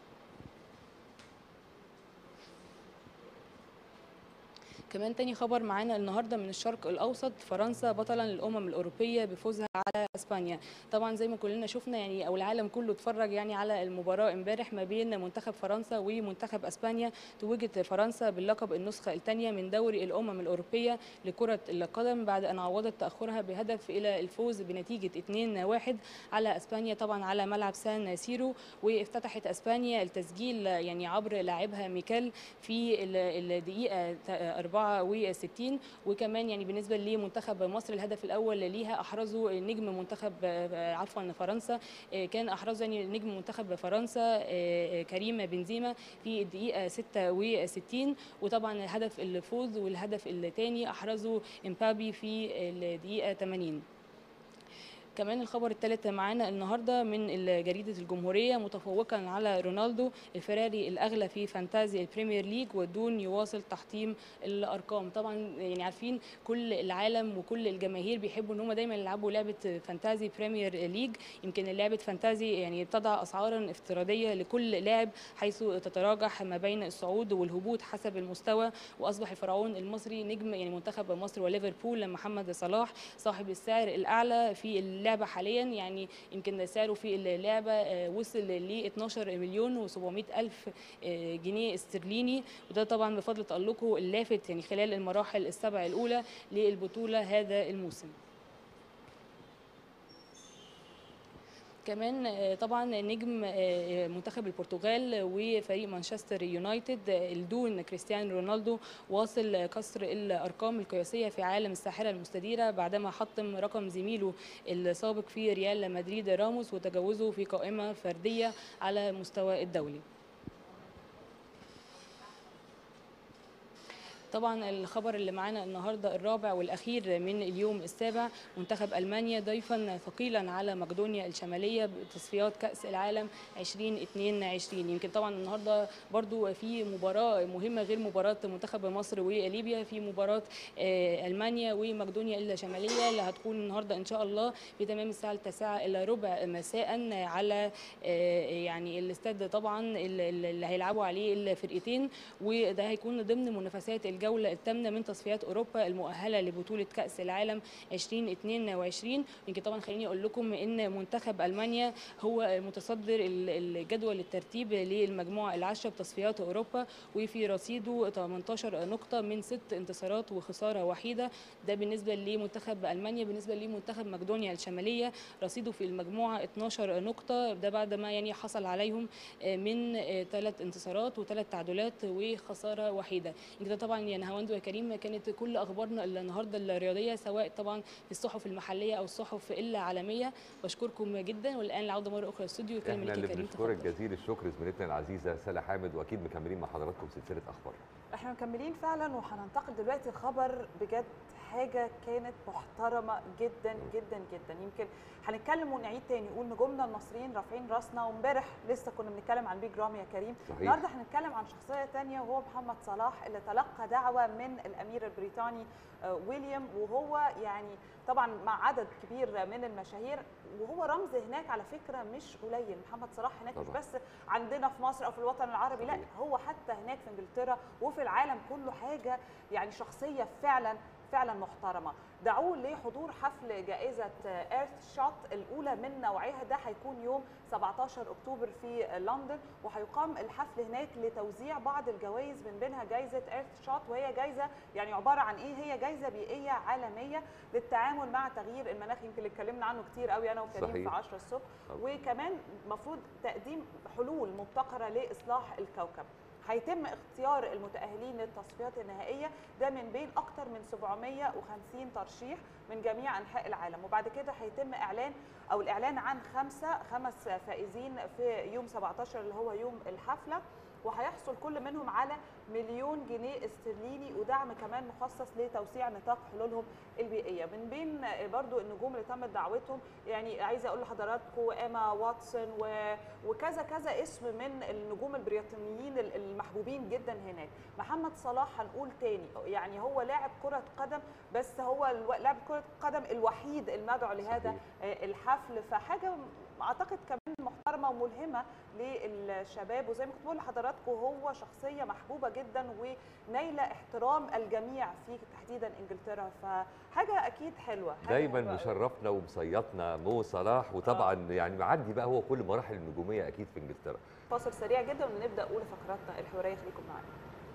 Q: كمان تاني خبر معانا النهارده من الشرق الاوسط فرنسا بطلا للامم الاوروبيه بفوزها على اسبانيا طبعا زي ما كلنا شفنا يعني او العالم كله اتفرج يعني على المباراه امبارح ما بين منتخب فرنسا ومنتخب اسبانيا توجت فرنسا باللقب النسخه الثانيه من دوري الامم الاوروبيه لكره القدم بعد ان عوضت تاخرها بهدف الى الفوز بنتيجه 2-1 على اسبانيا طبعا على ملعب سان سيرو وافتتحت اسبانيا التسجيل يعني عبر لاعبها ميكال في الدقيقه 64 وكمان يعني بالنسبه لمنتخب مصر الهدف الاول ليها احرزه نجم منتخب عفوا فرنسا كان احرزه يعني نجم منتخب فرنسا كريم بنزيما في الدقيقه 66 وطبعا هدف الفوز والهدف الثاني احرزه امبابي في الدقيقه 80 كمان الخبر الثالث معانا النهارده من جريده الجمهوريه متفوقا على رونالدو الفراري الاغلى في فانتازي البريمير ليج ودون يواصل تحطيم الارقام طبعا يعني عارفين كل العالم وكل الجماهير بيحبوا ان هم دايما يلعبوا لعبه فانتازي بريمير ليج يمكن لعبه فانتازي يعني بتضع اسعارا افتراضيه لكل لاعب حيث تتراجح ما بين الصعود والهبوط حسب المستوى واصبح الفرعون المصري نجم يعني منتخب مصر وليفربول محمد صلاح صاحب السعر الاعلى في اللعبه حاليا يعني يمكن سعره في اللعبه وصل ل 12 مليون و700 الف جنيه استرليني وده طبعا بفضل تالقه اللافت يعني خلال المراحل السبع الاولى للبطوله هذا الموسم كمان آه، طبعا نجم آه، منتخب البرتغال وفريق مانشستر يونايتد آه، الدون كريستيانو رونالدو واصل كسر الارقام القياسيه في عالم الساحره المستديره بعدما حطم رقم زميله السابق في ريال مدريد راموس وتجاوزه في قائمه فرديه على مستوى الدولي طبعا الخبر اللي معانا النهارده الرابع والاخير من اليوم السابع منتخب المانيا ضيفا ثقيلا على مقدونيا الشماليه بتصفيات كاس العالم 2022 يمكن طبعا النهارده برضو في مباراه مهمه غير مباراه منتخب مصر وليبيا في مباراه آه، المانيا ومقدونيا الشماليه اللي هتكون النهارده ان شاء الله في تمام الساعه التاسعه الا ربع مساء على آه، يعني الاستاد طبعا اللي اللي هيلعبوا عليه الفرقتين وده هيكون ضمن منافسات الجوله الثامنه من تصفيات اوروبا المؤهله لبطوله كاس العالم 2022 يمكن طبعا خليني اقول لكم ان منتخب المانيا هو متصدر ال- الجدول الترتيب للمجموعه العاشره بتصفيات اوروبا وفي رصيده 18 نقطه من ست انتصارات وخساره وحيده ده بالنسبه لمنتخب المانيا بالنسبه لمنتخب مقدونيا الشماليه رصيده في المجموعه 12 نقطه ده بعد ما يعني حصل عليهم من ثلاث انتصارات وثلاث تعادلات وخساره وحيده يمكن ده طبعا يا نهاوند ويا كريم كانت كل اخبارنا النهارده الرياضيه سواء طبعا في الصحف المحليه او الصحف العالميه بشكركم جدا والان العوده مره اخرى للاستوديو كلمه
A: احنا
Q: لك
A: اللي
Q: يا كريم
A: بنشكرك جزيل الشكر زميلتنا العزيزه سلا حامد واكيد مكملين مع حضراتكم سلسله اخبار
B: احنا مكملين فعلا وهننتقل دلوقتي لخبر بجد حاجه كانت محترمه جدا جدا جدا يمكن هنتكلم ونعيد تاني نقول نجومنا المصريين رافعين راسنا وامبارح لسه كنا بنتكلم عن بيج رامي يا كريم
A: صحيح.
B: النهارده هنتكلم عن شخصيه تانية وهو محمد صلاح اللي تلقى دعوه من الامير البريطاني آه، ويليام وهو يعني طبعا مع عدد كبير من المشاهير وهو رمز هناك على فكره مش قليل محمد صلاح هناك مش
A: طبعاً.
B: بس عندنا في مصر او في الوطن العربي لا هو حتى هناك في انجلترا وفي العالم كله حاجه يعني شخصيه فعلا فعلا محترمه دعوه لحضور حفل جائزه ايرث شوت الاولى من نوعها ده هيكون يوم 17 اكتوبر في لندن وهيقام الحفل هناك لتوزيع بعض الجوائز من بينها جائزه ايرث شوت وهي جائزه يعني عباره عن ايه هي جائزه بيئيه عالميه للتعامل مع تغيير المناخ يمكن اللي اتكلمنا عنه كتير قوي انا وكريم في
A: صحيح.
B: 10 الصبح وكمان المفروض تقديم حلول مبتكره لاصلاح الكوكب هيتم اختيار المتأهلين للتصفيات النهائية ده من بين أكثر من 750 ترشيح من جميع أنحاء العالم وبعد كده هيتم إعلان أو الإعلان عن خمسة خمس فائزين في يوم 17 اللي هو يوم الحفلة وهيحصل كل منهم على مليون جنيه استرليني ودعم كمان مخصص لتوسيع نطاق حلولهم البيئيه من بين برضو النجوم اللي تمت دعوتهم يعني عايزه اقول لحضراتكم ايما واتسون و... وكذا كذا اسم من النجوم البريطانيين المحبوبين جدا هناك محمد صلاح هنقول تاني يعني هو لاعب كره قدم بس هو الو... لاعب كره قدم الوحيد المدعو لهذا
A: صحيح.
B: الحفل فحاجه اعتقد كمان محترمه وملهمه للشباب وزي ما كنت بقول لحضراتكم هو شخصيه محبوبه جدا ونايله احترام الجميع في تحديدا انجلترا فحاجه اكيد حلوه حاجة
A: دايما
B: حلوة أوي.
A: مشرفنا ومصيطنا مو صلاح وطبعا يعني معدي بقى هو كل مراحل النجوميه اكيد في انجلترا
B: فاصل سريع جدا ونبدا اولى فقراتنا الحواريه خليكم معانا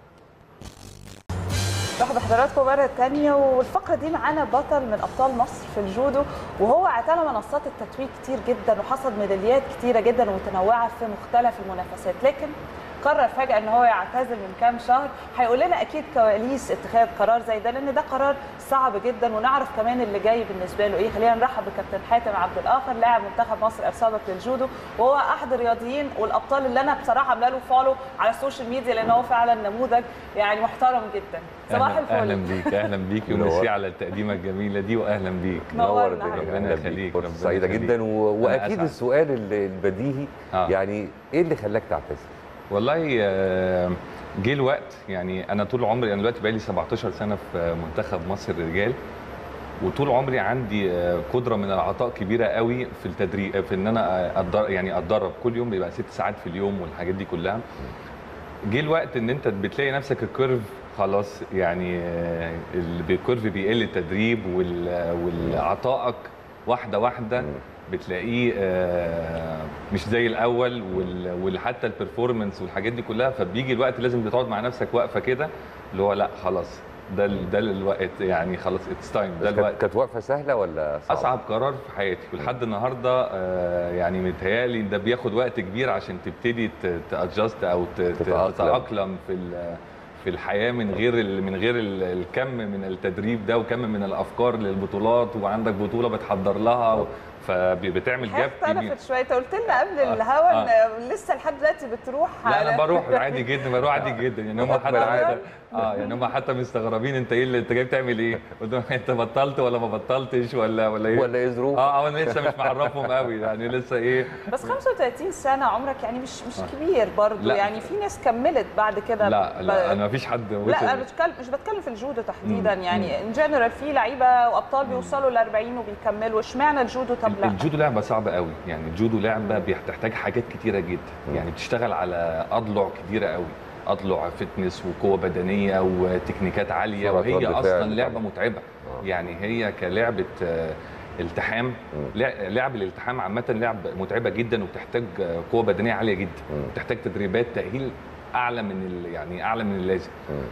B: مرحبا بحضراتكم مرة تانية والفقرة دي معانا بطل من أبطال مصر في الجودو وهو اعتنى منصات التتويج كتير جدا وحصد ميداليات كتيرة جدا ومتنوعة في مختلف المنافسات لكن قرر فجأة ان هو يعتزل من كام شهر هيقول لنا اكيد كواليس اتخاذ قرار زي ده لان ده قرار صعب جدا ونعرف كمان اللي جاي بالنسبه له ايه خلينا نرحب بكابتن حاتم عبد الاخر لاعب منتخب مصر السابق للجودو وهو احد الرياضيين والابطال اللي انا بصراحه عامله له فولو على السوشيال ميديا لان هو فعلا نموذج يعني محترم جدا صباح
R: أهلاً-
B: الفل
R: اهلا بيك اهلا بيك
A: منور.
R: وميرسي على التقديمه الجميله دي واهلا بيك
B: نورنا
A: الدنيا.
R: ربنا
A: أهلاً بيك.
R: يخليك
A: فرصة
R: ربنا
A: سعيده
R: يخليك.
A: جدا و...
R: أنا
A: واكيد
R: أسعد.
A: السؤال ال- البديهي
R: آه.
A: يعني ايه اللي خلاك تعتزل
R: والله آه، جه الوقت يعني انا طول عمري انا دلوقتي بقالي 17 سنه في منتخب مصر الرجال وطول عمري عندي آه، قدره من العطاء كبيره قوي في التدريب في ان انا أتدرب يعني اتدرب كل يوم بيبقى ست ساعات في اليوم والحاجات دي كلها جه الوقت ان انت بتلاقي نفسك الكيرف خلاص يعني آه، الكيرف بيقل التدريب وال- والعطائك واحده واحده بتلاقيه آه، مش زي الاول وال- وحتى البرفورمانس والحاجات دي كلها فبيجي الوقت لازم بتقعد مع نفسك واقفه كده اللي هو لا خلاص ده ال- ده الوقت يعني خلاص اتس تايم ده
A: بس كانت
R: الوقت
A: كانت وقفه سهله ولا صعبه؟
R: اصعب قرار في حياتي ولحد النهارده آه، يعني متهيألي ده بياخد وقت كبير عشان تبتدي تادجست او ت- ت-
A: تتأقلم.
R: تتاقلم في ال- في الحياه من غير ال- من غير ال- الكم من التدريب ده وكم من الافكار للبطولات وعندك بطوله بتحضر لها و- فبتعمل
B: الحياه
R: جاب كبير
B: اختلفت شويه انت قلت لنا قبل الهوا ان لسه لحد دلوقتي بتروح
R: لا انا
B: على-
R: بروح عادي جدا بروح عادي جدا يعني هم
A: بحكم
R: حتى
A: العادة.
R: اه يعني هم حتى مستغربين انت ايه اللي انت جاي بتعمل ايه؟ قلت لهم انت بطلت ولا ما بطلتش ولا ولا ايه؟
A: ولا ايه ظروف؟
R: اه اه انا لسه مش معرفهم قوي يعني لسه ايه
B: بس 35 سنه عمرك يعني مش مش كبير برضه
R: لا.
B: يعني في ناس كملت بعد كده
R: لا
B: ب-
R: لا انا ما فيش حد وصل
B: لا انا بتكلم مش بتكلم في الجودو تحديدا
R: مم.
B: يعني ان جنرال في لعيبه وابطال بيوصلوا ل 40 وبيكملوا اشمعنى الجودو طب لا
R: الجودو لعبه صعبه قوي يعني الجودو لعبه بتحتاج حاجات كتيره جدا يعني بتشتغل على اضلع كتيره قوي اضلع فتنس وقوه بدنيه وتكنيكات عاليه
A: سرعة
R: وهي
A: رد
R: اصلا
A: فعل.
R: لعبه متعبه يعني هي كلعبه آه، التحام لع- لعب الالتحام عامه لعب متعبه جدا وبتحتاج آه، قوه بدنيه عاليه جدا بتحتاج تدريبات تاهيل اعلى من ال- يعني اعلى من اللازم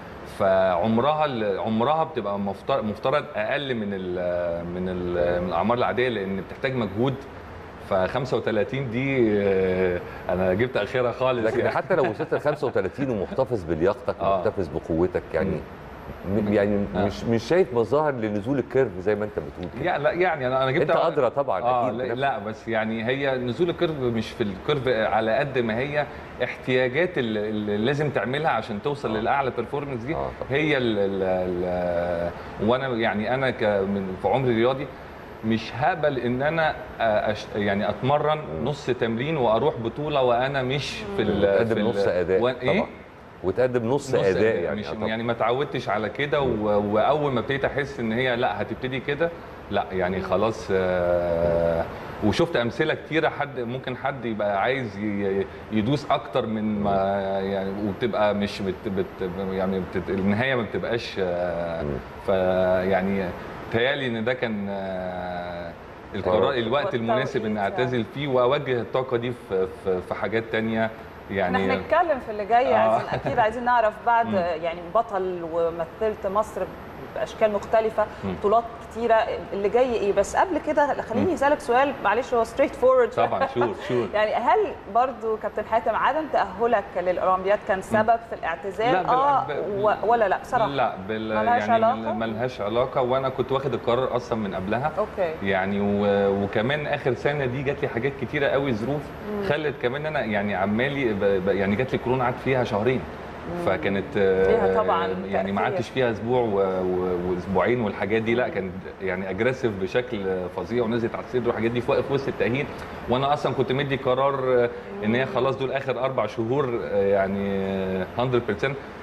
R: فعمرها ال- عمرها بتبقى مفترض مفترض اقل من ال من ال من الاعمار العاديه لان بتحتاج مجهود ف 35 دي آه، انا جبت اخرها خالص
A: لكن
R: يعني.
A: حتى لو وصلت ل 35 ومحتفظ بلياقتك ومحتفظ بقوتك يعني م- يعني مش مش شايف مظاهر لنزول الكيرف زي ما انت بتقول كده
R: يا لا يعني انا انا جبت
A: انت ادرى طبعا
R: آه
A: اكيد
R: لا,
A: بنفسك.
R: لا بس يعني هي نزول الكيرف مش في الكيرف على قد ما هي احتياجات اللي اللي لازم تعملها عشان توصل للاعلى بيرفورمنس دي هي ال ال ال وانا يعني انا ك من في عمري الرياضي مش هقبل ان انا أش يعني اتمرن نص تمرين واروح بطوله وانا مش في ال
A: وتقدم
R: في ال-
A: نص اداء
R: وأنا- ايه
A: طبعا وتقدم نص, اداء يعني
R: مش
A: آه طبعاً.
R: يعني ما اتعودتش على كده و- واول ما ابتديت احس ان هي لا هتبتدي كده لا يعني خلاص آه، وشفت امثله كتيره حد ممكن حد يبقى عايز ي- يدوس اكتر من ما يعني وبتبقى مش بت بت يعني بت النهايه ما بتبقاش آه، فيعني تهيالي ان ده كان آه، القرار الوقت المناسب ان اعتزل فيه واوجه الطاقه دي في في, في حاجات تانية
B: يعني
R: يعني
B: نتكلم في اللي جاي
R: آه.
B: عايزين اكيد عايزين نعرف بعد
R: مم.
B: يعني بطل ومثلت مصر باشكال مختلفه
R: مم.
B: بطولات كتيره اللي جاي ايه بس قبل كده خليني
R: مم.
B: اسالك سؤال معلش هو ستريت فورورد
R: طبعا شور شور
B: يعني هل برضو كابتن حاتم عدم تاهلك للاولمبياد كان سبب في الاعتزال
R: لا، بال-
B: اه
R: بال-
B: و- ولا لا بصراحه
R: لا بال
B: ملهاش
R: يعني
B: علاقة؟
R: ملهاش علاقه وانا كنت واخد القرار اصلا من قبلها
B: اوكي
R: يعني و... وكمان اخر سنه دي جات لي حاجات كتيره قوي ظروف
B: مم.
R: خلت كمان انا يعني عمالي ب... ب... يعني جات لي كورونا قعدت فيها شهرين فكانت آه،
B: ليها طبعاً
R: يعني ما
B: تأثير.
R: قعدتش فيها اسبوع و... و... واسبوعين والحاجات دي لا كانت يعني اجريسيف بشكل فظيع ونزلت على الصدر والحاجات دي في وقت- في وسط التاهيل وانا اصلا كنت مدي قرار آه، ان هي خلاص دول اخر اربع شهور آه، يعني آه، 100%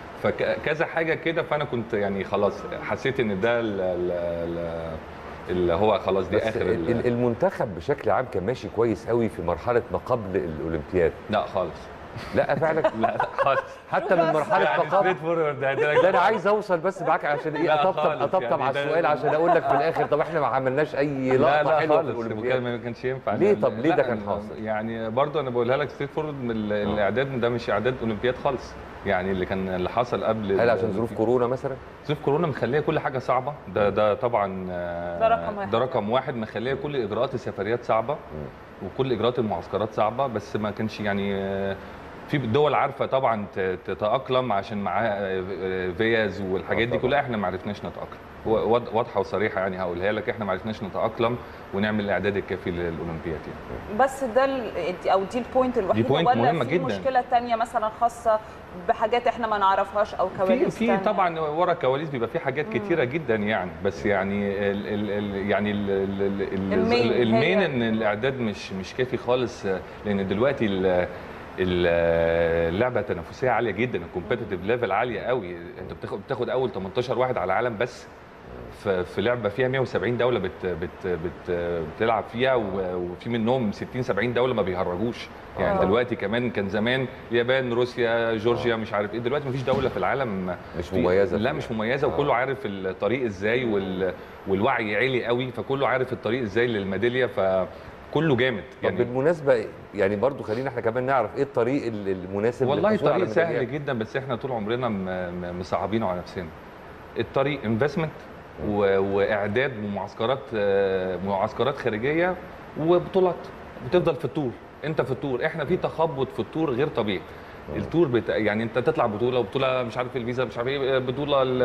R: فكذا حاجه كده فانا كنت يعني خلاص حسيت ان ده ال- ال- ال- اللي هو خلاص دي
A: بس
R: اخر
A: ال- ال- المنتخب بشكل عام كان ماشي كويس قوي في مرحله ما قبل الاولمبياد
R: لا خالص
A: لا فعلا
R: لا خالص
A: حتى من مرحله ما
R: يعني
A: قبل
R: straight forward ده- ده-
A: ده انا عايز اوصل بس معاك عشان ايه
R: لا
A: اطبطب
R: خالص
A: اطبطب
R: يعني
A: على
R: ده-
A: السؤال عشان اقول لك في الاخر طب احنا ما عملناش اي
R: لا
A: لقطه
R: لا
A: حلوه في
R: خالص
A: الاولمبياد
R: ما كانش ينفع
A: ليه
R: لا-
A: طب ليه
R: لا،
A: ده كان
R: لا،
A: حاصل؟
R: يعني برضه انا بقولها لك ستريت فورورد من ال- الاعداد ده مش اعداد اولمبياد خالص يعني اللي كان اللي حصل قبل
A: هل عشان ظروف كورونا مثلا؟
R: ظروف كورونا مخليه كل حاجه صعبه ده ده طبعا آه،
B: ده رقم واحد.
R: ده رقم واحد مخليه كل اجراءات السفريات صعبه وكل اجراءات المعسكرات صعبه بس ما كانش يعني آه، في دول عارفه طبعا ت- تتاقلم عشان معاها آه، آه، فيز والحاجات دي كلها احنا ما عرفناش نتاقلم و- واض- واضحه وصريحه يعني هقولها لك احنا ما عرفناش نتاقلم ونعمل الاعداد الكافي للاولمبياد يعني
B: بس ده ال- او دي البوينت الوحيده
R: بوينت
B: ولا
R: مهمة
B: في
R: جداً.
B: مشكله تانية مثلا خاصه بحاجات احنا ما نعرفهاش او
R: في
B: كواليس
R: في
B: تانية؟
R: طبعا ورا الكواليس بيبقى في حاجات كتيره جدا يعني بس يعني ال ال ال يعني ال ال ال
B: المين
R: ال المين
B: هي-
R: ان الاعداد مش مش كافي خالص لان دلوقتي ال- ال- اللعبه تنافسيه عاليه جدا الكومبيتيتيف ليفل عاليه قوي انت بتاخد بتاخد اول 18 واحد على العالم بس في في لعبه فيها 170 دوله بت بت بت بتلعب فيها و- وفي منهم 60 70 دوله ما بيهرجوش يعني
A: آه.
R: دلوقتي كمان كان زمان اليابان روسيا جورجيا مش عارف ايه دلوقتي مفيش دوله في العالم
A: مش
R: في-
A: مميزة
R: لا
A: فيها.
R: مش مميزه وكله عارف الطريق ازاي وال والوعي عالي قوي فكله عارف الطريق ازاي للميداليه فكله جامد
A: طب
R: يعني
A: بالمناسبه يعني برضو خلينا احنا كمان نعرف ايه الطريق ال- المناسب
R: والله
A: للحصول على
R: طريق سهل
A: ميداليات؟
R: جدا بس احنا طول عمرنا م- م- مصعبينه على نفسنا الطريق انفستمنت واعداد ومعسكرات آه، معسكرات خارجيه وبطولات بتفضل في الطور انت في الطور احنا في تخبط في الطور غير طبيعي التور بتا... يعني انت تطلع بطوله وبطوله مش عارف الفيزا مش عارف ايه بطوله ال...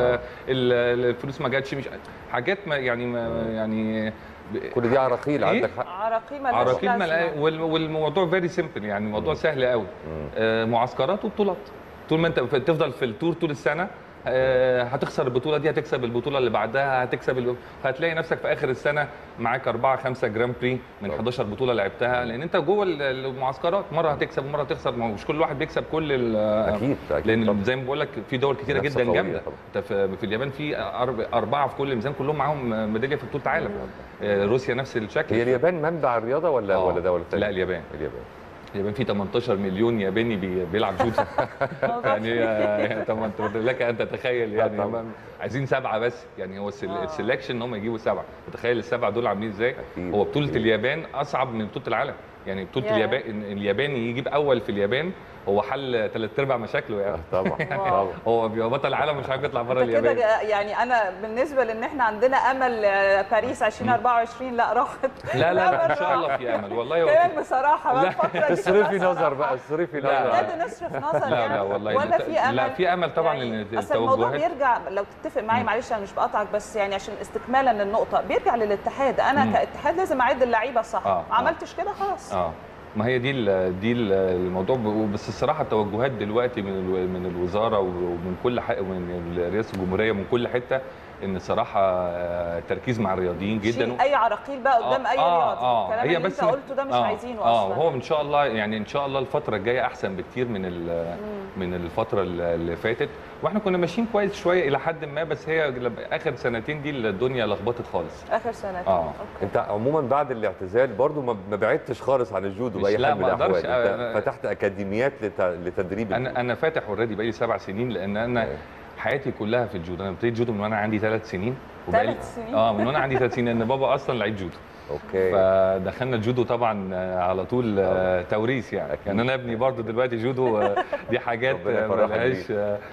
R: ال- الفلوس ما جاتش مش حاجات ما يعني ما يعني
A: كل دي عراقيل عندك حق
B: عراقيل مالهاش
R: عراقيل
B: لازمة.
R: ملا... وال... والموضوع فيري سيمبل يعني الموضوع سهل قوي آه معسكرات وبطولات طول ما انت ف- تفضل في التور طول السنه آه، هتخسر البطوله دي هتكسب البطوله اللي بعدها هتكسب ال... هتلاقي نفسك في اخر السنه معاك 4 5 جرام بري من 11 بطوله لعبتها لان انت جوه ال- المعسكرات مره هتكسب ومره هتخسر ما هو مش كل واحد بيكسب كل ال...
A: اكيد اكيد
R: لان زي ما بقول لك في دول كتيره
A: منافسة
R: جدا
A: قوية
R: جامده
A: طبعا.
R: انت في, في اليابان في أرب- اربعه في كل ميزان كلهم معاهم ميداليه في بطوله عالم آه، روسيا نفس الشكل
A: هي اليابان منبع الرياضه ولا ولا دوله ثانيه؟
R: لا اليابان
A: اليابان
R: اليابان في 18 مليون ياباني بي- بيلعب جودو يعني هي- طبعا انت لك ان تتخيل يعني هم عايزين سبعه بس يعني هو السل- السلكشن ان هم يجيبوا سبعه متخيل السبعه دول عاملين ازاي هو بطوله اليابان اصعب من بطوله العالم يعني بطوله
A: ياه.
R: اليابان إن الياباني يجيب اول في اليابان هو حل ثلاث ارباع مشاكله يعني
A: طبعا
B: طبعا.
R: هو بيبقى بطل العالم مش عارف يطلع بره
B: انت كده
R: اليابان
B: جا- يعني انا بالنسبه لان احنا عندنا امل آه، باريس 2024 لا راحت
R: لا لا لا ان شاء
B: بالراحة.
R: الله في امل والله هو
B: كمان بصراحه بقى الفتره دي
A: اصرفي نظر بقى اصرفي
R: لا.
A: نظر
B: بجد نصرف نظر
R: لا
B: يعني
R: لا والله
B: ولا في امل
R: لا في امل طبعا ان
B: اصل الموضوع
R: التوجهات
B: بيرجع لو تتفق معايا معلش انا مش بقطعك بس يعني عشان استكمالا للنقطه بيرجع للاتحاد انا
R: مم.
B: كاتحاد لازم اعد اللعيبه صح
R: آه،
B: ما عملتش كده خلاص
R: اه ما هي دي ال دي ال الموضوع ب- بس الصراحه التوجهات دلوقتي من الو- من الوزاره ومن كل حق ومن رئاسه الجمهوريه ومن كل حته ان الصراحه آه، التركيز مع الرياضيين جدا
B: شيل اي عراقيل بقى قدام اي رياضي الكلام اللي انت
R: من-
B: قلته ده مش
R: آه
B: عايزينه
R: اه
B: اصلا
R: هو ان شاء الله يعني ان شاء الله الفتره الجايه احسن بكتير من ال- من الفتره اللي اللي فاتت واحنا كنا ماشيين كويس شويه الى حد ما بس هي لب- اخر سنتين دي الدنيا لخبطت خالص
B: اخر سنه
R: اه
A: انت عموما بعد الاعتزال برضو ما ما بعدتش خالص عن الجودو
R: مش-
A: باي
R: لا،
A: حال من
R: ما أقدرش.
A: الاحوال انت
R: أنا-
A: فتحت اكاديميات لت- لتدريب
R: انا انا فاتح اوريدي بقالي سبع سنين لان انا حياتي كلها في الجودو انا ابتديت جودو من وانا عندي ثلاث سنين وبقالي-
B: ثلاث سنين؟
R: اه من وانا عندي ثلاث سنين لان بابا اصلا لعيب جودو
A: اوكي
R: فدخلنا الجودو طبعا آه، على طول آه، توريث يعني يعني انا ابني برضو دلوقتي جودو آه، دي حاجات
A: ربنا
R: آه،
A: يفرحك
R: ملهاش
A: بيه.
R: آه،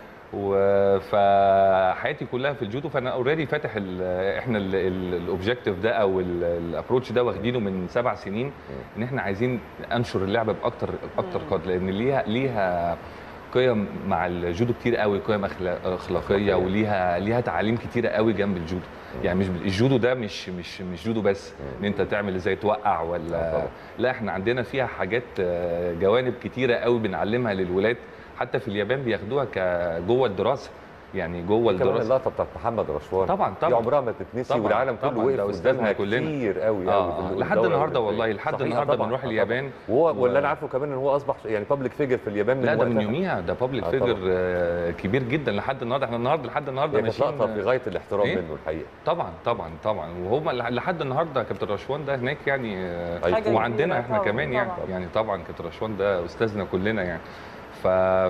R: و- فحياتي كلها في الجودو فانا اوريدي فاتح ال- احنا الاوبجيكتيف ده او الابروتش ده واخدينه من سبع سنين ان احنا عايزين انشر اللعبه باكتر اكتر قدر لان ليها ليها قيم مع الجودو كتير قوي قيم أخلا- اخلاقيه وليها ليها تعاليم كتيره قوي جنب الجودو يعني مش الجودو ده مش مش مش جودو بس ان انت تعمل ازاي توقع ولا لا احنا عندنا فيها حاجات آه، جوانب كتيره قوي بنعلمها للولاد حتى في اليابان بياخدوها كجوه الدراسه يعني جوه
A: كمان
R: الدراسه
A: اللقطه بتاعت محمد رشوان
R: طبقا
A: دي
R: طبعا
A: عمرها ما تتنسي
R: طبعاً،
A: والعالم كله
R: طبعاً،
A: وقف
R: ده أستاذنا
A: قدامها
R: كلنا.
A: كتير قوي
R: آه،
A: قوي في
R: لحد
A: الدورة
R: النهارده
A: الأولمبية.
R: والله لحد
A: صحيح،
R: النهارده
A: طبعاً،
R: بنروح
A: آه،
R: اليابان
A: طبعاً. وهو
R: و-
A: واللي انا عارفه كمان ان هو اصبح يعني بابليك فيجر في اليابان من
R: لا ده من
A: وقتها.
R: يوميها ده بابليك
A: آه،
R: فيجر
A: طبعاً.
R: كبير جدا لحد النهارده احنا النهارده لحد النهارده
A: هي كانت
R: ماشيين
A: لقطه في غايه الاحترام
R: إيه؟
A: منه الحقيقه
R: طبعا طبعا طبعا وهم لح- لحد النهارده كابتن رشوان ده هناك يعني آه،
A: حاجة كبيرة
R: وعندنا احنا
A: طبعاً،
R: كمان يعني
A: طبعاً.
R: يعني طبعا كابتن رشوان ده استاذنا كلنا يعني ف...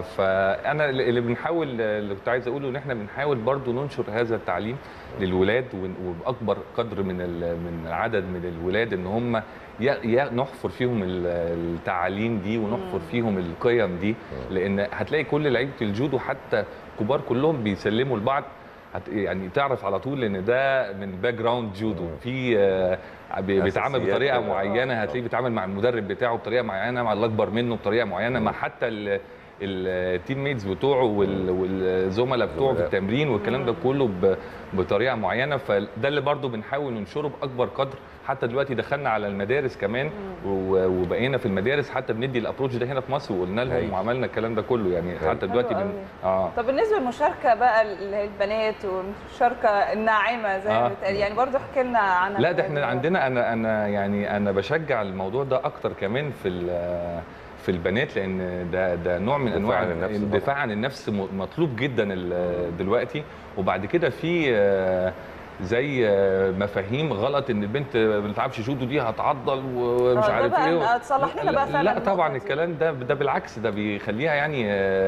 R: فانا اللي بنحاول اللي كنت عايز اقوله ان احنا بنحاول برضو ننشر هذا التعليم للولاد ون- وباكبر قدر من ال... من العدد من الولاد ان هم ي... ي... نحفر فيهم ال- التعاليم دي ونحفر فيهم القيم دي لان هتلاقي كل لعيبه الجودو حتى كبار كلهم بيسلموا لبعض هت... يعني تعرف على طول ان ده من باك جراوند جودو في آه، بي- بيتعامل
A: أساسيات
R: بطريقه
A: كده.
R: معينه هتلاقيه بيتعامل مع المدرب بتاعه بطريقه معينه مع اللي اكبر منه بطريقه معينه مع حتى ال- التيم ميتس بتوعه وال- والزملاء بتوعه في التمرين والكلام ده كله ب- بطريقه معينه فده اللي برضو بنحاول ننشره باكبر قدر حتى دلوقتي دخلنا على المدارس كمان و- وبقينا في المدارس حتى بندي الابروتش ده هنا في مصر وقلنا لهم
A: هايل.
R: وعملنا الكلام ده كله يعني حتى
B: حلو
R: دلوقتي بن...
B: قوي.
R: اه
B: طب بالنسبه للمشاركه بقى اللي هي البنات والمشاركه الناعمه زي ما
R: آه.
B: بتقال يعني برضو احكي لنا عنها
R: لا ده احنا عندنا انا انا يعني انا بشجع الموضوع ده اكتر كمان في ال- في البنات لان ده ده نوع من
A: الدفاع
R: انواع
A: عن النفس
R: الدفاع عن النفس م- مطلوب جدا ال- دلوقتي وبعد كده في آه، زي آه، مفاهيم غلط ان البنت ما بتلعبش جودو دي هتعضل ومش
B: آه، ده
R: عارف
B: بقى
R: ايه
B: تصلح لنا
R: لا-
B: بقى فعلا
R: لا
B: النقطة
R: طبعا
B: دي.
R: الكلام ده ده بالعكس ده بيخليها يعني آه،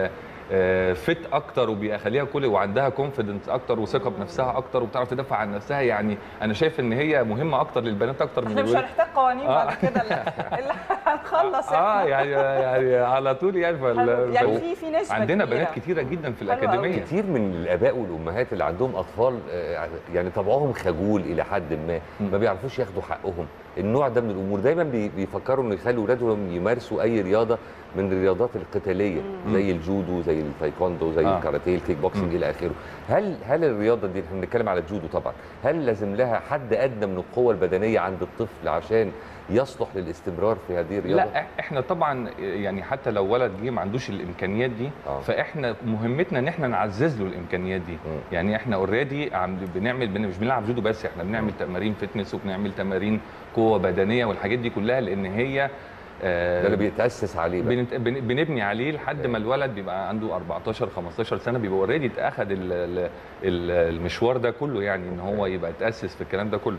R: فت اكتر وبيخليها كل وعندها كونفيدنس اكتر وثقه بنفسها اكتر وبتعرف تدافع عن نفسها يعني انا شايف ان هي مهمه اكتر للبنات اكتر من
B: احنا مش
R: الولاد
B: هنحتاج قوانين
R: آه.
B: بعد كده اللي اللي هنخلص
R: اه
B: احنا
R: يعني يعني على طول يعني فال...
B: حلو. يعني
R: فال-
B: في في نسبه
R: عندنا
B: كبيرة.
R: بنات كتيره جدا في
B: حلو أوي.
R: الاكاديميه
A: كتير من الاباء والامهات اللي عندهم اطفال آه، يعني طبعهم خجول الى حد ما ما بيعرفوش ياخدوا حقهم النوع ده من الامور دايما بي- بيفكروا انه يخلوا اولادهم يمارسوا اي رياضه من الرياضات القتاليه
R: مم.
A: زي الجودو زي التايكوندو زي
R: آه.
A: الكاراتيه الكيك بوكسنج الى اخره هل هل الرياضه دي احنا بنتكلم على الجودو طبعا هل لازم لها حد ادنى من القوه البدنيه عند الطفل عشان يصلح للاستمرار في هذه الرياضه
R: لا إح- احنا طبعا يعني حتى لو ولد جه ما عندوش الامكانيات دي
A: آه.
R: فاحنا مهمتنا ان احنا نعزز له الامكانيات دي يعني احنا اوريدي بنعمل بن- مش بنلعب جودو بس احنا بنعمل تمارين فتنس وبنعمل تمارين قوه بدنيه والحاجات دي كلها لان هي آه،
A: ده اللي بيتاسس عليه بقى.
R: بنت- بن- بنبني عليه لحد ما الولد بيبقى عنده 14 15 سنه بيبقى اوريدي اتاخد ال- ال- ال- المشوار ده كله يعني ان هو يبقى اتاسس في الكلام ده كله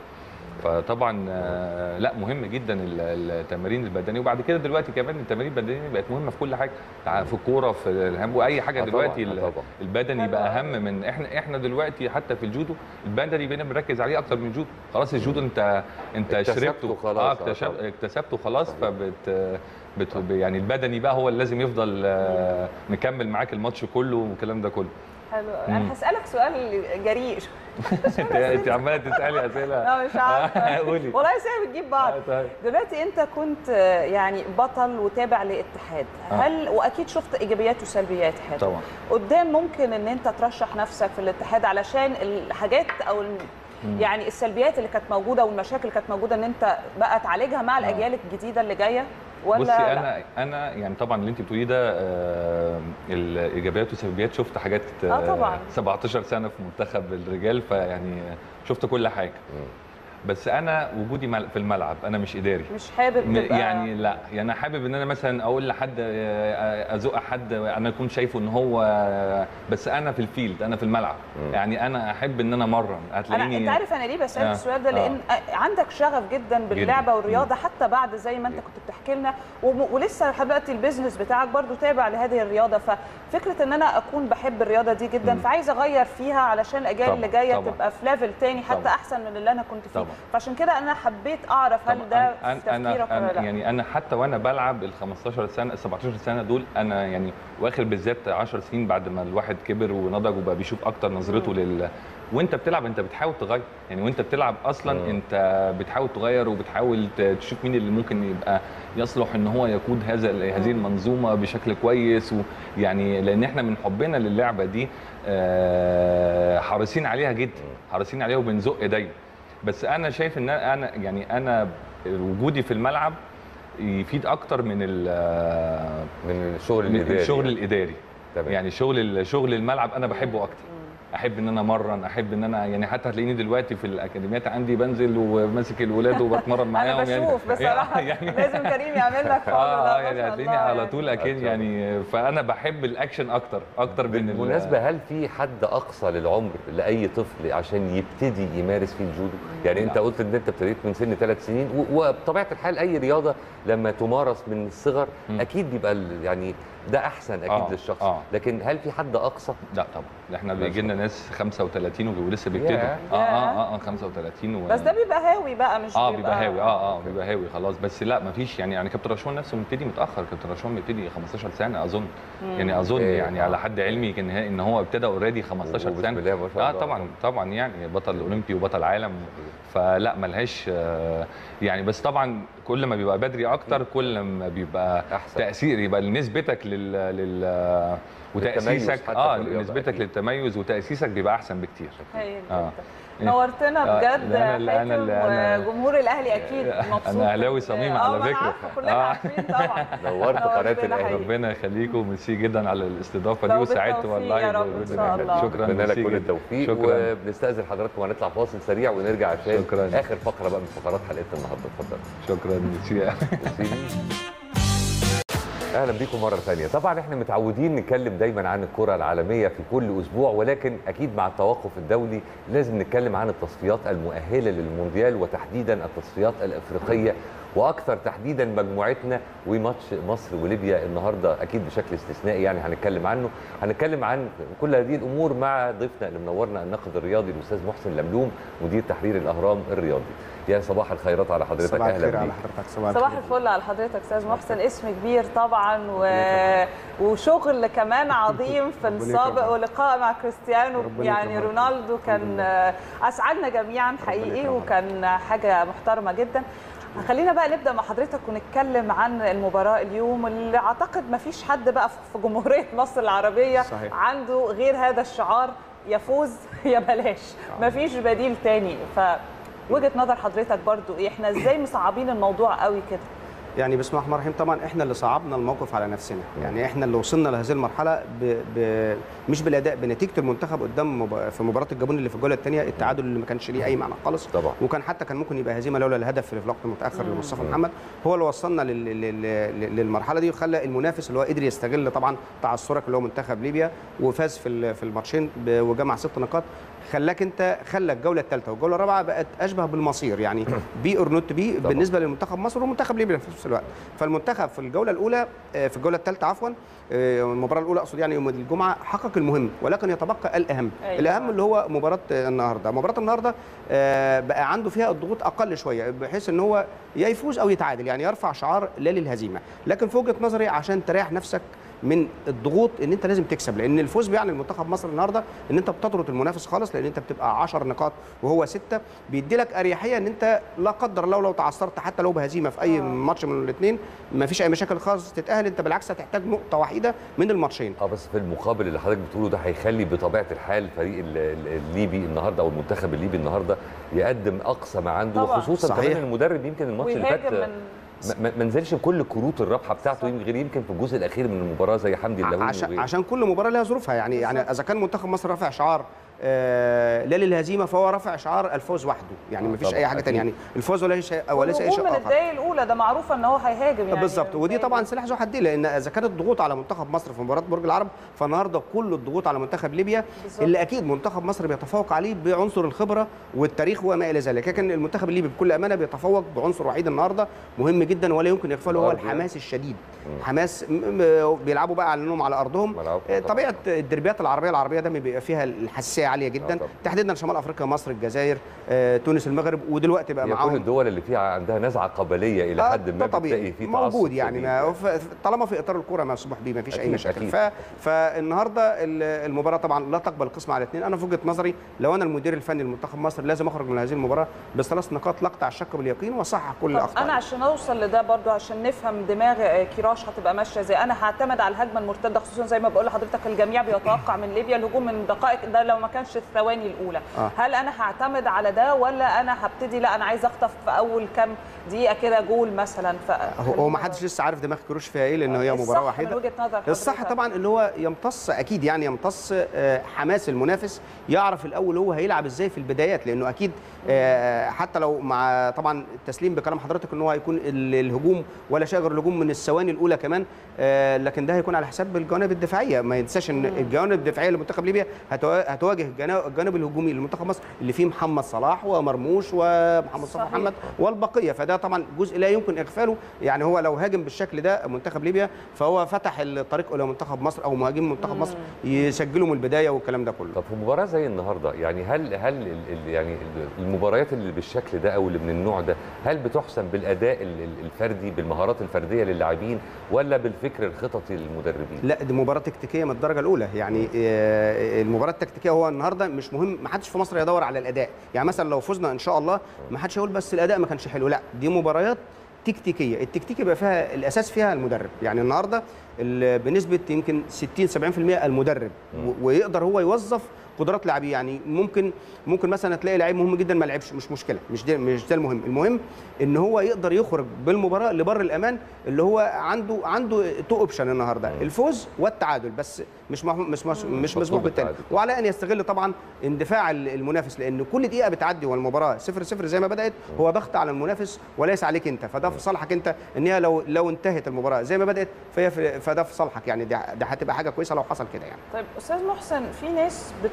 R: فطبعا آه، لا مهم جدا ال- التمارين البدنيه وبعد كده دلوقتي كمان التمارين البدنيه بقت مهمه في كل حاجه تع- في الكوره في الهم واي حاجه
A: آه طبعاً،
R: دلوقتي
A: آه
R: ال-
A: طبعاً.
R: البدني
A: حلو
R: بقى
A: أوي.
R: اهم من احنا احنا دلوقتي حتى في الجودو البدني بقينا بنركز عليه اكتر من الجودو خلاص الجودو انت انت
A: اكتسبته
R: شربته
A: خلاص،
R: اه
A: آه
R: اكتشف
A: طبعاً.
R: اكتسبته خلاص فبت بت يعني البدني بقى هو اللي لازم يفضل آه، مكمل معاك الماتش كله والكلام ده كله
B: حلو
R: مم.
B: انا هسالك سؤال جريء
R: انت انت عماله تسالي اسئله
B: لا مش عارفه
R: قولي
B: والله ساعه بتجيب بعض
R: آه، طيب.
B: دلوقتي انت كنت آه، يعني بطل وتابع لاتحاد
R: آه.
B: هل واكيد شفت ايجابيات وسلبيات حاجه
R: طبعا
B: قدام ممكن ان انت ترشح نفسك في الاتحاد علشان الحاجات او الم-
R: مم.
B: يعني السلبيات اللي كانت موجوده والمشاكل اللي كانت موجوده ان انت بقى تعالجها مع الاجيال الجديده اللي جايه ولا
R: بصي
B: لا؟
R: انا انا يعني طبعا اللي انت بتقوليه ده آه، الايجابيات والسلبيات شفت حاجات
B: آه، طبعاً.
R: 17 سنه في منتخب الرجال فيعني شفت كل حاجه بس انا وجودي مل- في الملعب انا مش اداري
B: مش حابب
R: م-
B: تبقى
R: يعني لا يعني انا حابب ان انا مثلا اقول لحد آه، ازق حد انا اكون شايفه ان هو بس انا في الفيلد انا في الملعب يعني انا احب ان انا امرن
B: انا
R: هتلاقيني
B: انت عارف انا ليه بسالك
R: آه،
B: السؤال ده
R: آه.
B: لان عندك شغف جدا باللعبه والرياضه حتى بعد زي ما انت كنت بتحكي لنا وم- ولسه لحد دلوقتي البيزنس بتاعك برضو تابع لهذه الرياضه ففكره ان انا اكون بحب الرياضه دي جدا فعايز اغير فيها علشان الاجيال
R: طبعاً،
B: اللي جايه
R: طبعاً.
B: تبقى في ليفل تاني حتى
R: طبعاً.
B: احسن من اللي انا كنت فيه
R: طبعاً.
B: فعشان كده انا حبيت اعرف هل ده في
R: انا
B: تفكيرك
R: انا,
B: ولا
R: أنا
B: لا
R: يعني انا حتى وانا بلعب ال 15 سنه ال 17 سنه دول انا يعني واخر بالذات 10 سنين بعد ما الواحد كبر ونضج وبقى بيشوف اكتر نظرته لل وانت بتلعب انت بتحاول تغير يعني وانت بتلعب اصلا
A: مم.
R: انت بتحاول تغير وبتحاول ت- تشوف مين اللي ممكن يبقى يصلح ان هو يقود هذا هذه المنظومه بشكل كويس ويعني لان احنا من حبنا للعبه دي آه، حريصين عليها جدا حريصين عليها وبنزق دايما بس انا شايف ان انا يعني انا وجودي في الملعب يفيد اكتر من ال-
A: من الشغل
R: من
A: الإداري
R: الشغل
A: يعني.
R: الاداري
A: تمام.
R: يعني شغل شغل الملعب انا بحبه اكتر احب ان انا امرن احب ان انا يعني حتى هتلاقيني دلوقتي في الاكاديميات عندي بنزل وماسك الولاد وبتمرن معاهم
B: انا
R: يعني
B: بشوف بصراحه
R: يعني
B: لازم كريم يعمل لك فولو
R: اه
B: ده
R: اه
B: ما
R: يعني
B: شاء
R: هتلاقيني
B: الله
R: على
B: يعني.
R: طول اكيد يعني فانا بحب الاكشن اكتر اكتر من ال-
A: بالمناسبة هل في حد أقصى للعمر لأي طفل عشان يبتدي يمارس فيه الجودو؟ يعني أنت قلت إن أنت ابتديت من سن ثلاث سنين و- وبطبيعة الحال أي رياضة لما تمارس من الصغر أكيد بيبقى ال- يعني ده أحسن أكيد
R: آه،
A: للشخص
R: آه.
A: لكن هل في حد أقصى؟
R: لا طبعا احنا بيجي لنا ناس 35 ولسه بيبتدوا
A: ياه.
R: اه اه اه 35 و...
B: بس ده بيبقى هاوي بقى مش
R: اه بيبقى هاوي اه اه بيبقى هاوي خلاص بس لا مفيش يعني يعني كابتن رشوان نفسه مبتدي متاخر كابتن رشوان مبتدي 15 سنه اظن
A: مم.
R: يعني اظن
A: إيه،
R: يعني
A: آه.
R: على حد علمي كان ان هو ابتدى اوريدي 15
A: وبسم
R: سنه
A: الله ما شاء
R: اه
A: الله.
R: طبعا طبعا يعني بطل اولمبي وبطل عالم فلا ملهاش آه يعني بس طبعا كل ما بيبقى بدري اكتر كل ما بيبقى
A: أحسن.
R: تاثير يبقى نسبتك لل لل وتاسيسك
A: حتى
R: اه
A: في الرياضة
R: نسبتك
A: أكيد.
R: للتميز وتاسيسك بيبقى احسن بكتير
B: هايل
R: اه
B: نورتنا
R: آه،
B: بجد
R: لا، أنا- لا، أنا-
B: حاتم
R: لا، أنا-
B: وجمهور الاهلي اكيد مبسوط
R: انا اهلاوي صميم
B: آه،
R: على
B: ما أنا
R: فكره
B: عارفة، كلنا عارفين طبعا
A: نورت قناة
B: نورتنا
A: الأهلي
B: حقيقي.
R: ربنا يخليكم وميرسي جدا على الاستضافه دي
B: لو
R: وسعدت
B: بالتوفيق
R: والله
B: يا رب إن
R: بوجود
B: شاء
R: الأهلي.
B: الله.
R: شكرا
A: اتمنى لك
R: ميرسي
A: كل
R: جداً.
A: التوفيق
R: شكرا
A: وبنستأذن حضراتكم وهنطلع فاصل سريع ونرجع عشان
R: شكراً.
A: آخر فقرة بقى من فقرات حلقتنا النهارده اتفضل
R: شكرا ميرسي
A: اهلا بيكم مره ثانيه طبعا احنا متعودين نتكلم دايما عن الكره العالميه في كل اسبوع ولكن اكيد مع التوقف الدولي لازم نتكلم عن التصفيات المؤهله للمونديال وتحديدا التصفيات الافريقيه واكثر تحديدا مجموعتنا وماتش مصر وليبيا النهارده اكيد بشكل استثنائي يعني هنتكلم عنه هنتكلم عن كل هذه الامور مع ضيفنا اللي منورنا الناقد الرياضي الاستاذ محسن لملوم مدير تحرير الاهرام الرياضي يا صباح الخيرات على حضرتك
S: صباح
A: اهلا
S: الخير على
A: بيك
S: حضرتك صباح
B: صباح
S: الخير
B: الفل على حضرتك استاذ محسن اسم كبير طبعا و... وشغل كمان عظيم في السابق
S: يكرمك.
B: ولقاء مع كريستيانو
S: ربنا
B: يعني
S: يكرمك.
B: رونالدو كان آه، اسعدنا جميعا حقيقي
S: يكرمك.
B: وكان حاجه محترمه جدا خلينا بقى نبدا مع حضرتك ونتكلم عن المباراه اليوم اللي اعتقد ما فيش حد بقى في جمهوريه مصر العربيه
S: صحيح.
B: عنده غير هذا الشعار يفوز يا بلاش ما فيش بديل تاني فوجهه نظر حضرتك برضو ايه احنا ازاي مصعبين الموضوع قوي كده
S: يعني بسم الله الرحمن الرحيم طبعا احنا اللي صعبنا الموقف على نفسنا يعني احنا اللي وصلنا لهذه المرحله ب... ب... مش بالاداء بنتيجه المنتخب قدام مب... في مباراه الجابون اللي في الجوله الثانيه التعادل اللي ما كانش ليه اي معنى خالص
A: طبعا
S: وكان حتى كان ممكن يبقى هزيمه لولا الهدف اللي في الوقت المتاخر لمصطفى محمد هو اللي وصلنا لل... لل... لل- للمرحله دي وخلى المنافس اللي هو قدر يستغل طبعا تعثرك اللي هو منتخب ليبيا وفاز في ال- في الماتشين ب... وجمع ست نقاط خلاك انت خلى الجوله الثالثه والجوله الرابعه بقت اشبه بالمصير يعني بي اور نوت بي بالنسبه للمنتخب مصر ومنتخب ليبيا في نفس الوقت فالمنتخب في الجوله الاولى آه، في الجوله الثالثه عفوا آه، المباراه الاولى اقصد يعني يوم الجمعه حقق المهم ولكن يتبقى الاهم
B: أيوة.
S: الاهم اللي هو مباراه آه، النهارده مباراه النهارده آه، بقى عنده فيها الضغوط اقل شويه بحيث ان هو يا يفوز او يتعادل يعني يرفع شعار لا للهزيمه لكن في وجهه نظري عشان تريح نفسك من الضغوط ان انت لازم تكسب لان الفوز بيعني المنتخب مصر النهارده ان انت بتطرد المنافس خالص لان انت بتبقى 10 نقاط وهو 6 بيدي لك اريحيه ان انت لا قدر الله لو تعثرت حتى لو بهزيمه في اي ماتش من الاثنين ما فيش اي مشاكل خالص تتاهل انت بالعكس هتحتاج نقطه وحيده من الماتشين
A: اه بس في المقابل اللي حضرتك بتقوله ده هيخلي بطبيعه الحال الفريق ال- ال- الليبي النهارده او المنتخب الليبي النهارده يقدم اقصى ما عنده
B: طبعاً.
A: وخصوصا
S: صحيح.
A: كمان المدرب يمكن الماتش اللي
B: ويهاجم
A: فات
B: من
A: ما- ما ما نزلش بكل كروت الرابحه بتاعته يمكن غير يمكن في الجزء الاخير من المباراه زي حمدي اللهوني
S: عشان
A: وغيره.
S: عشان كل مباراه لها ظروفها يعني يعني اذا كان منتخب مصر رافع شعار آه لا للهزيمه فهو رافع شعار الفوز وحده يعني
A: آه
S: ما فيش
A: طبعاً،
S: اي حاجه ثانيه
A: أكيد.
S: يعني الفوز ولا شيء وليس اي
B: والهجوم
S: شيء
B: من
S: اخر
B: الدقايق الاولى ده معروف ان هو هيهاجم يعني
S: بالظبط ودي طبعا سلاح ذو حدين لان اذا كانت الضغوط على منتخب مصر في مباراه برج العرب فالنهارده كل الضغوط على منتخب ليبيا
B: بالظبط.
S: اللي اكيد منتخب مصر بيتفوق عليه بعنصر الخبره والتاريخ وما الى ذلك لكن المنتخب الليبي بكل امانه بيتفوق بعنصر وحيد النهارده مهم جدا ولا يمكن اغفاله هو
A: الأرض يعني.
S: الحماس الشديد حماس م- م- بيلعبوا بقى على انهم على ارضهم
A: ملعب
S: آه،
A: طبعاً.
S: طبيعه الدربيات العربيه العربيه ده بيبقى فيها الحساسيه عاليه
A: آه
S: جدا
A: طبعاً.
S: تحديدا شمال افريقيا مصر الجزائر آه، تونس المغرب ودلوقتي بقى
A: هي كل
S: معاهم
A: الدول اللي فيها عندها نزعه قبليه الى
S: آه،
A: حد
S: ده
A: ما
S: طبيعي
A: بتلاقي فيه
S: موجود
A: تعصب
S: يعني
A: شديد.
S: ما ف- طالما في اطار الكوره مسموح بيه ما فيش اي
A: أكيد،
S: مشاكل
A: أكيد.
S: ف... فالنهارده ال- المباراه طبعا لا تقبل القسم على اثنين انا في وجهه نظري لو انا المدير الفني لمنتخب مصر لازم اخرج من هذه المباراه بثلاث نقاط لا اقطع الشك باليقين واصحح كل
B: طب
S: اخطائي
B: انا عشان اوصل لده برضو عشان نفهم دماغ آه، كيراش هتبقى ماشيه ازاي انا هعتمد على الهجمه المرتده خصوصا زي ما بقول لحضرتك الجميع بيتوقع من ليبيا الهجوم من دقائق ده لو ما كانش الثواني الاولى
S: آه.
B: هل انا هعتمد على ده ولا انا هبتدي لا انا عايز اخطف في اول كام دقيقه كده جول مثلا ف
S: هو هو ما حدش لسه عارف دماغ كروش فيها ايه لان هي
B: الصح
S: مباراه
B: من
S: واحده
B: وجهه نظر حضرتك.
S: الصح طبعا اللي هو يمتص اكيد يعني يمتص آه، حماس المنافس يعرف الاول هو هيلعب ازاي في البدايات لانه اكيد آه، حتى لو مع طبعا التسليم بكلام حضرتك ان هو هيكون ال- الهجوم ولا شيء غير الهجوم من الثواني الاولى كمان آه، لكن ده هيكون على حساب الجوانب الدفاعيه ما ينساش ان الجوانب الدفاعيه لمنتخب ليبيا هتوا- هتواجه الجنا- الجانب الهجومي لمنتخب مصر اللي فيه محمد صلاح ومرموش ومحمد صلاح
B: صحيح.
S: محمد والبقيه فده طبعا جزء لا يمكن اغفاله يعني هو لو هاجم بالشكل ده منتخب ليبيا فهو فتح الطريق الى منتخب مصر او مهاجمين منتخب مصر يسجلوا من البدايه والكلام ده كله
A: طب في مباراه زي النهارده يعني هل هل ال- ال- يعني ال- المباريات اللي بالشكل ده او اللي من النوع ده هل بتحسم بالاداء ال- ال- الفردي بالمهارات الفرديه للاعبين ولا بالفكر الخططي للمدربين؟
S: لا دي مباراه تكتيكيه من الدرجه الاولى يعني آه، المباراه التكتيكيه هو النهارده مش مهم ما حدش في مصر يدور على الاداء يعني مثلا لو فزنا ان شاء الله ما حدش هيقول بس الاداء ما كانش حلو لا دي مباريات تكتيكيه التكتيك يبقى فيها الاساس فيها المدرب يعني النهارده ال- بنسبه يمكن 60 70% المدرب و- ويقدر هو يوظف قدرات لاعبيه يعني ممكن ممكن مثلا تلاقي لعيب مهم جدا ما لعبش مش مشكله مش ده مش ده المهم المهم ان هو يقدر يخرج بالمباراه لبر الامان اللي هو عنده عنده تو اوبشن النهارده الفوز والتعادل بس مش مح- مش مش, مش مسموح
A: مطلوب
S: بالتالي
A: التعادل.
S: وعلى ان يستغل طبعا اندفاع ال- المنافس لان كل دقيقه بتعدي والمباراه 0 0 زي ما بدات هو ضغط على المنافس وليس عليك انت فده في صالحك انت ان هي لو لو انتهت المباراه زي ما بدات فهي في- فده في صالحك يعني دي دي هتبقى حاجه كويسه لو حصل كده يعني
B: طيب استاذ محسن في ناس بت...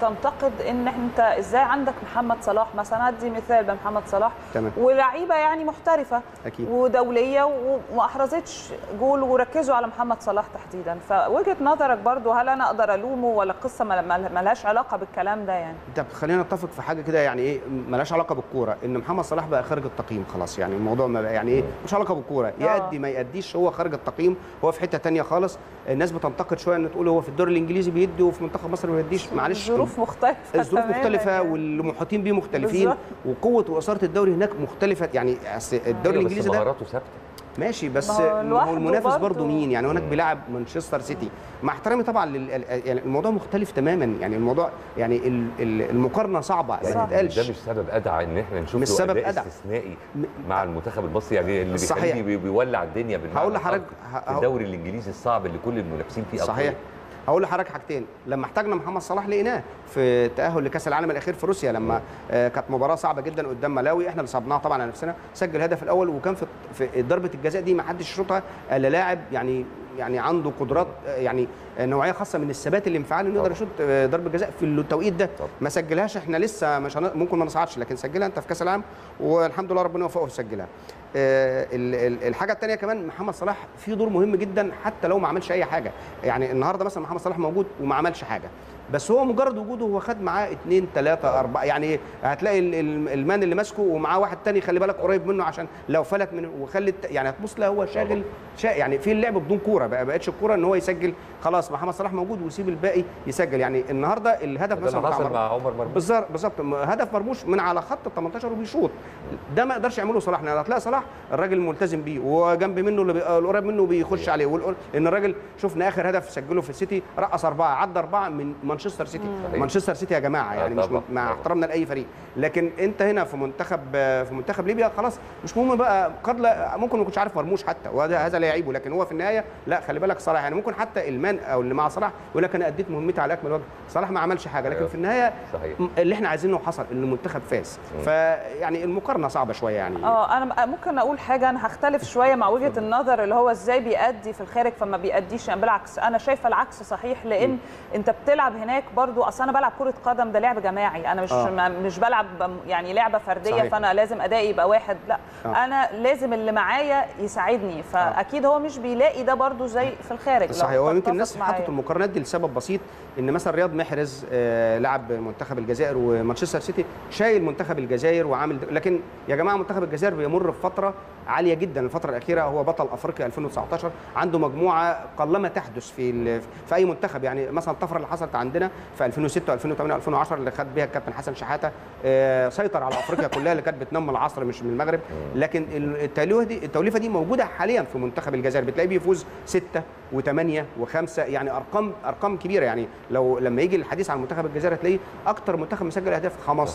B: بتنتقد ان انت ازاي عندك محمد صلاح مثلا هدي مثال بمحمد صلاح
S: تمام
B: ولاعيبه يعني محترفه
S: أكيد.
B: ودوليه وما احرزتش جول وركزوا على محمد صلاح تحديدا فوجهه نظرك برضو هل انا اقدر الومه ولا قصه ما ما لهاش علاقه بالكلام ده يعني
S: طب خلينا نتفق في حاجه كده يعني ايه ملهاش علاقه بالكوره ان محمد صلاح بقى خارج التقييم خلاص يعني الموضوع ما بقى يعني ايه مش علاقه بالكوره يأدي ما يأديش هو خارج التقييم هو في حته تانية خالص الناس بتنتقد شويه ان تقول هو في الدوري الانجليزي بيدي وفي منتخب مصر ما بيديش معلش
B: الظروف مختلفه
S: الظروف
B: تماماً
S: مختلفه
B: يعني.
S: والمحيطين بيه مختلفين
B: بالظبط.
S: وقوه واثاره الدوري هناك مختلفه يعني أصل الدوري
A: أيوة، بس
S: الانجليزي ده
A: مهاراته ثابته
S: ماشي بس
B: ما هو
S: ما هو
B: لوحده
S: المنافس
B: برضه.
S: برضه مين يعني هناك بيلعب مانشستر سيتي مع احترامي طبعا لل... يعني الموضوع مختلف تماما يعني الموضوع يعني ال- ال- المقارنه صعبه ما
A: يعني
S: تتقالش
A: ده مش سبب ادعى ان احنا نشوف
S: مش
A: له
S: سبب
A: أداء
S: أدعى.
A: استثنائي مع المنتخب المصري يعني اللي
S: صحيح.
A: بيخليه بي- بيولع الدنيا بالمعنى
S: هقول لحضرتك-
A: الحرفي
S: ه-
A: في الدوري الانجليزي الصعب اللي كل المنافسين فيه
S: صحيح
A: أقوياء.
S: هقول لحضرتك حاجتين لما احتاجنا محمد صلاح لقيناه في التاهل لكاس العالم الاخير في روسيا لما آه، كانت مباراه صعبه جدا قدام ملاوي احنا اللي صعبناها طبعا على نفسنا سجل الهدف الاول وكان في في ضربه الجزاء دي ما حدش يشوطها الا لاعب يعني يعني عنده قدرات آه، يعني آه، نوعيه خاصه من الثبات الانفعالي انه يقدر يشوط آه، ضربه جزاء في التوقيت ده ما سجلهاش احنا لسه مش هن... ممكن ما نصعدش لكن سجلها انت في كاس العالم والحمد لله ربنا وفقه وسجلها آه، ال- ال- الحاجه الثانيه كمان محمد صلاح في دور مهم جدا حتى لو ما عملش اي حاجه يعني النهارده مثلا محمد صلاح موجود وما عملش حاجه بس هو مجرد وجوده هو خد معاه اثنين ثلاثة أربعة يعني هتلاقي ال- ال- المان اللي ماسكه ومعاه واحد تاني خلي بالك قريب منه عشان لو فلت من وخلي الت- يعني هتبص لا هو شاغل شا يعني في اللعب بدون كوره بقى بقتش الكوره ان هو يسجل خلاص محمد صلاح موجود ويسيب الباقي يسجل يعني النهارده الهدف
A: ده
S: مثلا
A: اللي
S: بتاع
A: حصل
S: مر-
A: مع عمر مرموش
S: بالظبط بالظبط م- هدف مرموش من على خط ال 18 وبيشوط ده ما يقدرش يعمله صلاح لان هتلاقي صلاح الراجل ملتزم بيه وجنب منه اللي بي- القريب منه بيخش عليه والقر- ان الراجل شفنا اخر هدف سجله في السيتي رقص اربعه عدى اربعه من مانشستر سيتي
A: صحيح.
S: مانشستر سيتي يا جماعه يعني مش
A: طبعاً،
S: مع
A: طبعاً.
S: احترامنا لاي فريق لكن انت هنا في منتخب في منتخب ليبيا خلاص مش مهم بقى قد لا ممكن ما كنتش عارف مرموش حتى وهذا هذا لا يعيبه لكن هو في النهايه لا خلي بالك صلاح يعني ممكن حتى المان او اللي مع صلاح يقول لك انا اديت مهمتي على اكمل وجه صلاح ما عملش حاجه لكن
A: أيوة.
S: في النهايه
A: صحيح
S: م- اللي احنا عايزينه حصل ان المنتخب فاز
A: مم.
S: فيعني المقارنه صعبه شويه يعني
B: اه انا ممكن اقول حاجه انا هختلف شويه مع وجهه النظر اللي هو ازاي بيأدي في الخارج فما بيأديش يعني بالعكس انا شايفه العكس صحيح لان انت بتلعب هناك برضو اصل انا بلعب كره قدم ده لعب جماعي انا مش
S: آه.
B: ما- مش بلعب يعني لعبه فرديه
S: صحيح.
B: فانا لازم ادائي يبقى واحد لا
S: آه.
B: انا لازم اللي معايا يساعدني فاكيد هو مش بيلاقي ده برضو زي في الخارج لو
S: صحيح هو يمكن
B: تتفق
S: الناس
B: معايا.
S: حطت المقارنات دي لسبب بسيط ان مثلا رياض محرز آه، لعب منتخب الجزائر ومانشستر سيتي شايل منتخب الجزائر وعامل لكن يا جماعه منتخب الجزائر بيمر بفتره عاليه جدا الفتره الاخيره هو بطل افريقيا 2019 عنده مجموعه قلما تحدث في ال- في اي منتخب يعني مثلا الطفره اللي حصلت عندنا في 2006 و2008 و2010 اللي خد بيها الكابتن حسن شحاته آه، سيطر على افريقيا كلها اللي كانت بتنام من العصر مش من المغرب لكن التوليفه دي التوليفه دي موجوده حاليا في منتخب الجزائر بتلاقيه بيفوز ستة وثمانية وخمسة يعني ارقام ارقام كبيره يعني لو لما يجي الحديث عن منتخب الجزائر هتلاقيه اكتر منتخب مسجل اهداف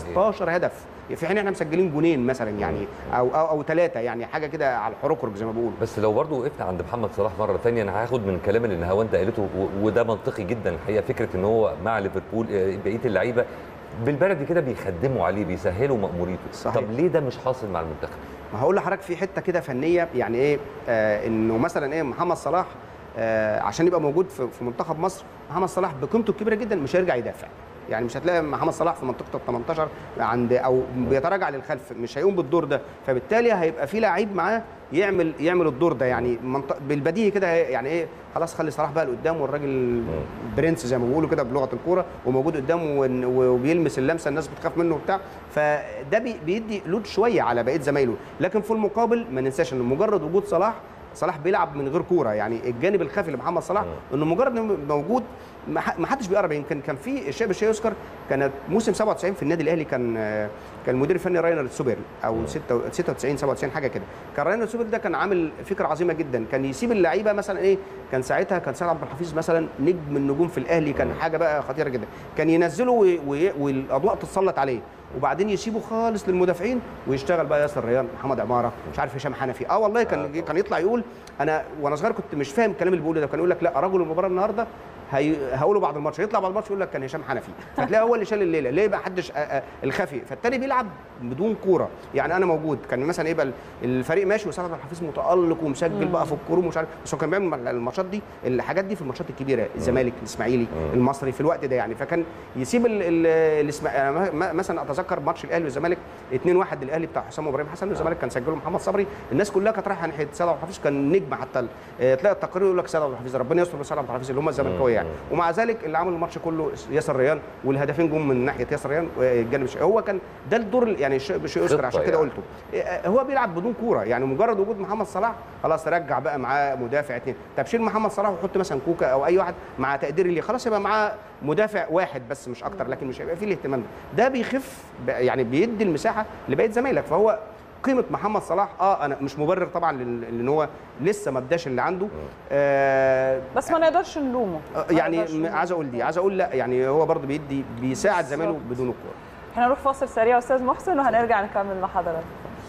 S: 15 هدف في حين احنا مسجلين جونين مثلا يعني او او, أو ثلاثه يعني حاجه كده على الحركرك زي ما بيقولوا
A: بس لو برضو وقفنا عند محمد صلاح مره ثانيه انا هاخد من كلام اللي نهاوند قالته و- وده منطقي جدا الحقيقه فكره ان هو مع ليفربول آه، بقيه اللعيبه بالبلدي كده بيخدموا عليه بيسهلوا مأموريته
S: صحيح.
A: طب ليه ده مش حاصل مع المنتخب
S: ما هقول لحضرتك في حته كده فنيه يعني ايه آه انه مثلا ايه محمد صلاح آه عشان يبقى موجود في, في منتخب مصر محمد صلاح بقيمته الكبيره جدا مش هيرجع يدافع يعني مش هتلاقي محمد صلاح في منطقه ال 18 عند او بيتراجع للخلف مش هيقوم بالدور ده فبالتالي هيبقى في لعيب معاه يعمل يعمل الدور ده يعني منطق بالبديهي كده يعني ايه خلاص خلي صلاح بقى لقدام والراجل برنس زي ما بيقولوا كده بلغه الكوره وموجود قدامه ون- وبيلمس اللمسه الناس بتخاف منه وبتاع فده بي- بيدي لود شويه على بقيه زمايله لكن في المقابل ما ننساش ان مجرد وجود صلاح صلاح بيلعب من غير كوره يعني الجانب الخفي لمحمد صلاح انه مجرد انه موجود ما ح- ما حدش بيقرب يمكن كان في الشيء بالشيء يذكر كانت موسم 97 في النادي الاهلي كان آه، كان المدير الفني راينر سوبر او 96 97 حاجه كده كان راينر سوبر ده كان عامل فكره عظيمه جدا كان يسيب اللعيبه مثلا ايه كان ساعتها كان سيد عبد الحفيظ مثلا نجم من النجوم في الاهلي كان حاجه بقى خطيره جدا كان ينزله وي- وي- والاضواء تتسلط عليه وبعدين يسيبه خالص للمدافعين ويشتغل بقى ياسر ريان محمد عماره مش عارف هشام حنفي اه والله كان كان يطلع يقول انا وانا صغير كنت مش فاهم الكلام اللي بيقوله ده كان يقول لك لا رجل المباراه النهارده هي... هقوله بعد الماتش يطلع بعد الماتش يقول لك كان هشام حنفي فتلاقي هو اللي شال الليله ليه بقى حدش آه، آه، الخفي فالتاني بيلعب بدون كوره يعني انا موجود كان مثلا يبقى الفريق ماشي وسعد عبد الحفيظ متالق ومسجل
T: مم.
S: بقى في الكوره ومش عارف بس هو كان بيعمل الماتشات دي الحاجات دي في الماتشات الكبيره الزمالك الاسماعيلي المصري في الوقت ده يعني فكان يسيب ال ال الإسما- أنا م- م- مثلا اتذكر ماتش الاهلي والزمالك 2-1 الاهلي بتاع حسام ابراهيم حسن والزمالك كان سجله محمد صبري الناس كلها كانت رايحه ناحيه سيد عبد الحفيظ كان نجم حتى ال- آه، تلاقي التقرير يقول لك سيد عبد الحفيظ ربنا يستر بسيد عبد الحفيظ اللي هم الزملكاويه يعني ومع ذلك اللي عمل الماتش كله ياسر ريان والهدفين جم من ناحيه ياسر ريان والجانب الشمالي. هو كان ده الدور ال- يعني شيء شيء يذكر
A: خطة
S: عشان كده
A: يعني.
S: قلته آه، هو بيلعب بدون كوره يعني مجرد وجود محمد صلاح خلاص رجع بقى معاه مدافع اثنين طب شيل محمد صلاح وحط مثلا كوكا او اي واحد مع تقدير اللي خلاص يبقى معاه مدافع واحد بس مش اكتر لكن مش هيبقى فيه الاهتمام ده ده بيخف ب- يعني بيدي المساحه لبقيه زمايلك فهو قيمه محمد صلاح اه انا مش مبرر طبعا لل- لان هو لسه ما اداش اللي عنده آه
B: بس ما نقدرش نلومه
S: آه،
B: ما
S: يعني
B: نقدرش
S: م-
B: نلومه.
S: عايز اقول دي عايز اقول لا يعني هو برضه بيدي بيساعد زمايله بدون الكوره
B: احنا نروح فاصل سريع يا استاذ محسن وهنرجع نكمل مع حضرتك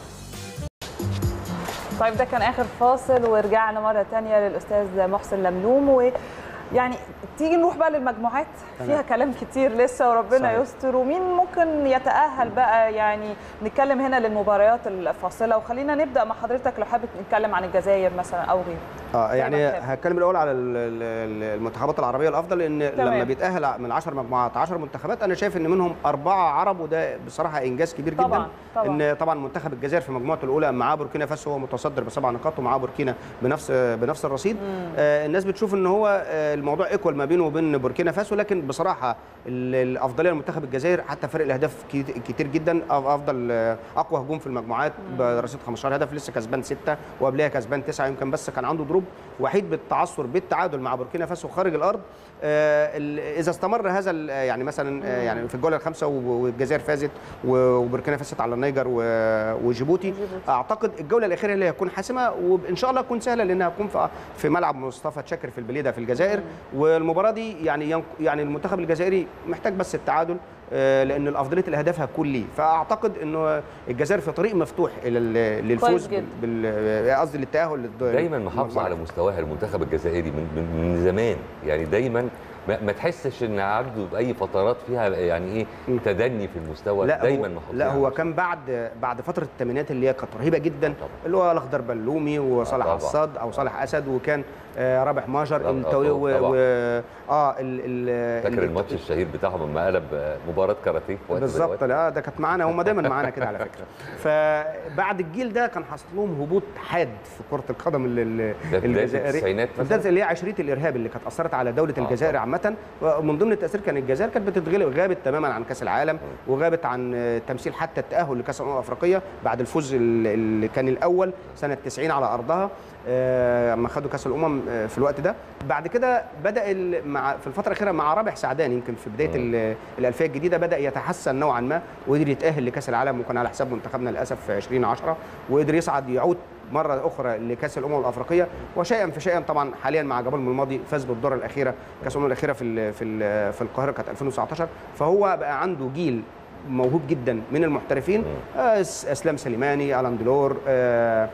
B: طيب ده كان اخر فاصل ورجعنا مره تانية للاستاذ محسن لملوم و يعني تيجي نروح بقى للمجموعات
T: تمام.
B: فيها كلام كتير لسه وربنا
T: صحيح.
B: يستر ومين ممكن يتأهل بقى يعني نتكلم هنا للمباريات الفاصلة وخلينا نبدأ مع حضرتك لو حابب نتكلم عن الجزائر مثلا أو غيره
S: اه يعني
B: ما تحب.
S: هتكلم الاول على ال- ال- المنتخبات العربيه الافضل لان
B: تمام.
S: لما بيتاهل من 10 مجموعات 10 منتخبات انا شايف ان منهم اربعه عرب وده بصراحه انجاز كبير جدا
B: طبعاً، طبعاً.
S: ان طبعا منتخب الجزائر في مجموعته الاولى معاه بوركينا فاسو هو متصدر بسبع نقاط ومعاه بوركينا بنفس بنفس الرصيد آه الناس بتشوف ان هو آه الموضوع ايكوال ما بينه وبين بوركينا فاسو لكن بصراحه ال- الافضليه لمنتخب الجزائر حتى فرق الاهداف كي- كتير جدا أف- افضل آه، اقوى هجوم في المجموعات برصيد 15 هدف لسه كسبان سته وقبلها كسبان تسعه يمكن بس كان عنده دروب وحيد بالتعثر بالتعادل مع بوركينا فاسو خارج الارض آه، ال- اذا استمر هذا ال- يعني مثلا آه، يعني في الجوله الخامسه و- والجزائر فازت و- وبوركينا فازت على النيجر و- وجيبوتي اعتقد الجوله الاخيره اللي هتكون حاسمه وان شاء الله تكون سهله لانها هتكون في في ملعب مصطفى تشكر في البليده في الجزائر والمباراه دي يعني ينق- يعني المنتخب الجزائري محتاج بس التعادل آه، لان الافضليه الاهداف هتكون ليه فاعتقد انه الجزائر في طريق مفتوح الى ال- للفوز
B: جدا.
S: بال- بال- قصدي للتاهل للد-
A: دايما محافظه
S: للمجموعة.
A: على مستواها المنتخب الجزائري من, من, من زمان يعني دايما ما, ما تحسش ان عنده باي فترات فيها يعني ايه تدني في المستوى
S: لا
A: دايما
S: هو
A: محافظين
S: لا
A: على
S: هو كان بعد بعد فتره الثمانينات اللي هي كانت رهيبه جدا اللي هو الاخضر بلومي وصالح
A: طبعاً.
S: عصاد او صالح اسد وكان آه، رابح ماجر
A: طبعاً،
S: التوي و,
A: طبعاً.
S: و اه ال ال
A: فاكر
S: ال-
A: الماتش الشهير بتاعهم لما قلب آه، مباراه كاراتيه في وقت من
S: بالظبط
A: الأوقات؟
S: لا ده كانت معانا هم دايما معانا كده على فكره فبعد الجيل ده كان حصل لهم هبوط حاد في كره القدم ال- ال-
A: ده في بداية
S: الجزائري
A: التسعينات
S: في بداية اللي هي عشريه الارهاب اللي كانت اثرت على دوله
A: آه،
S: الجزائر عامه ومن ضمن التاثير كان الجزائر كانت بتتغلب غابت تماما عن كاس العالم وغابت عن آه، تمثيل حتى التاهل لكاس الامم الافريقيه بعد الفوز ال- اللي كان الاول سنه 90 على ارضها آه، اما خدوا كاس الامم آه، في الوقت ده بعد كده بدا ال- مع في الفتره الاخيره مع رابح سعدان يمكن في بدايه ال- الالفيه الجديده بدا يتحسن نوعا ما وقدر يتاهل لكاس العالم وكان على حساب منتخبنا للاسف في 2010 وقدر يصعد يعود مره اخرى لكاس الامم الافريقيه وشيئا فشيئا طبعا حاليا مع جبل من الماضي فاز بالدوره الاخيره كاس الامم الاخيره في ال في ال في القاهره كانت 2019 فهو بقى عنده جيل موهوب جدا من المحترفين آه، إس- اسلام سليماني الان دلور آه،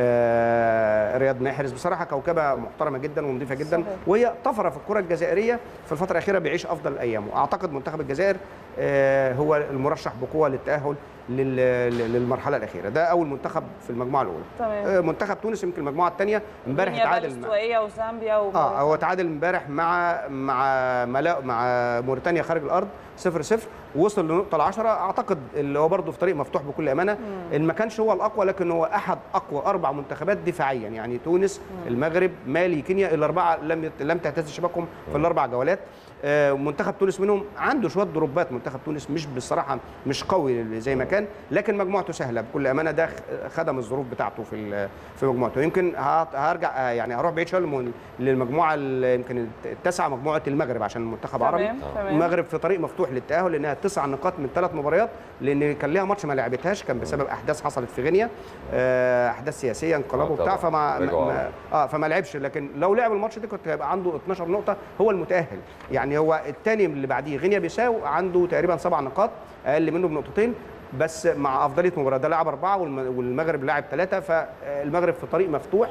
S: آه، رياض محرز بصراحه كوكبه محترمه جدا ونظيفه جدا
B: صحيح.
S: وهي طفره في الكره الجزائريه في الفتره الاخيره بيعيش افضل ايامه اعتقد منتخب الجزائر آه، هو المرشح بقوه للتاهل لل- للمرحله الاخيره ده اول منتخب في المجموعه الاولى
B: تمام.
S: آه، منتخب تونس يمكن المجموعه الثانيه امبارح
B: غينيا بقى
S: اتعادل مع
B: الاستوائية وزامبيا و
S: اه هو تعادل امبارح مع مع ملا مع موريتانيا خارج الارض 0 0 ووصل لنقطه العشرة اعتقد اللي هو برضه في طريق مفتوح بكل امانه ان ما كانش هو الاقوى لكن هو احد اقوى اربع منتخبات دفاعيا يعني تونس المغرب مالي كينيا الاربعه لم يت- لم تهتز شباكهم في الاربع جولات آه، منتخب تونس منهم عنده شويه ضربات منتخب تونس مش بصراحه مش قوي زي ما كان لكن مجموعته سهله بكل امانه ده خدم الظروف بتاعته في ال- في مجموعته يمكن ه- هرجع آه، يعني هروح بعيد شويه للم- للمجموعه ال- يمكن التاسعه مجموعه المغرب عشان المنتخب
B: تمام،
S: عربي
B: تمام.
S: المغرب في طريق مفتوح للتاهل لانها تسع نقاط من ثلاث مباريات لان كان ليها ماتش ما لعبتهاش كان بسبب احداث حصلت في غينيا آه، احداث سياسيه انقلاب
A: آه،
S: وبتاع
A: طبعاً.
S: فما
A: رجعوا.
S: ما اه فما لعبش لكن لو لعب الماتش ده كنت هيبقى عنده 12 نقطه هو المتاهل يعني هو الثاني اللي بعديه غينيا بيساو عنده تقريبا سبع نقاط اقل منه بنقطتين بس مع افضليه مباراه ده لعب اربعه والم- والمغرب لاعب ثلاثه فالمغرب في طريق مفتوح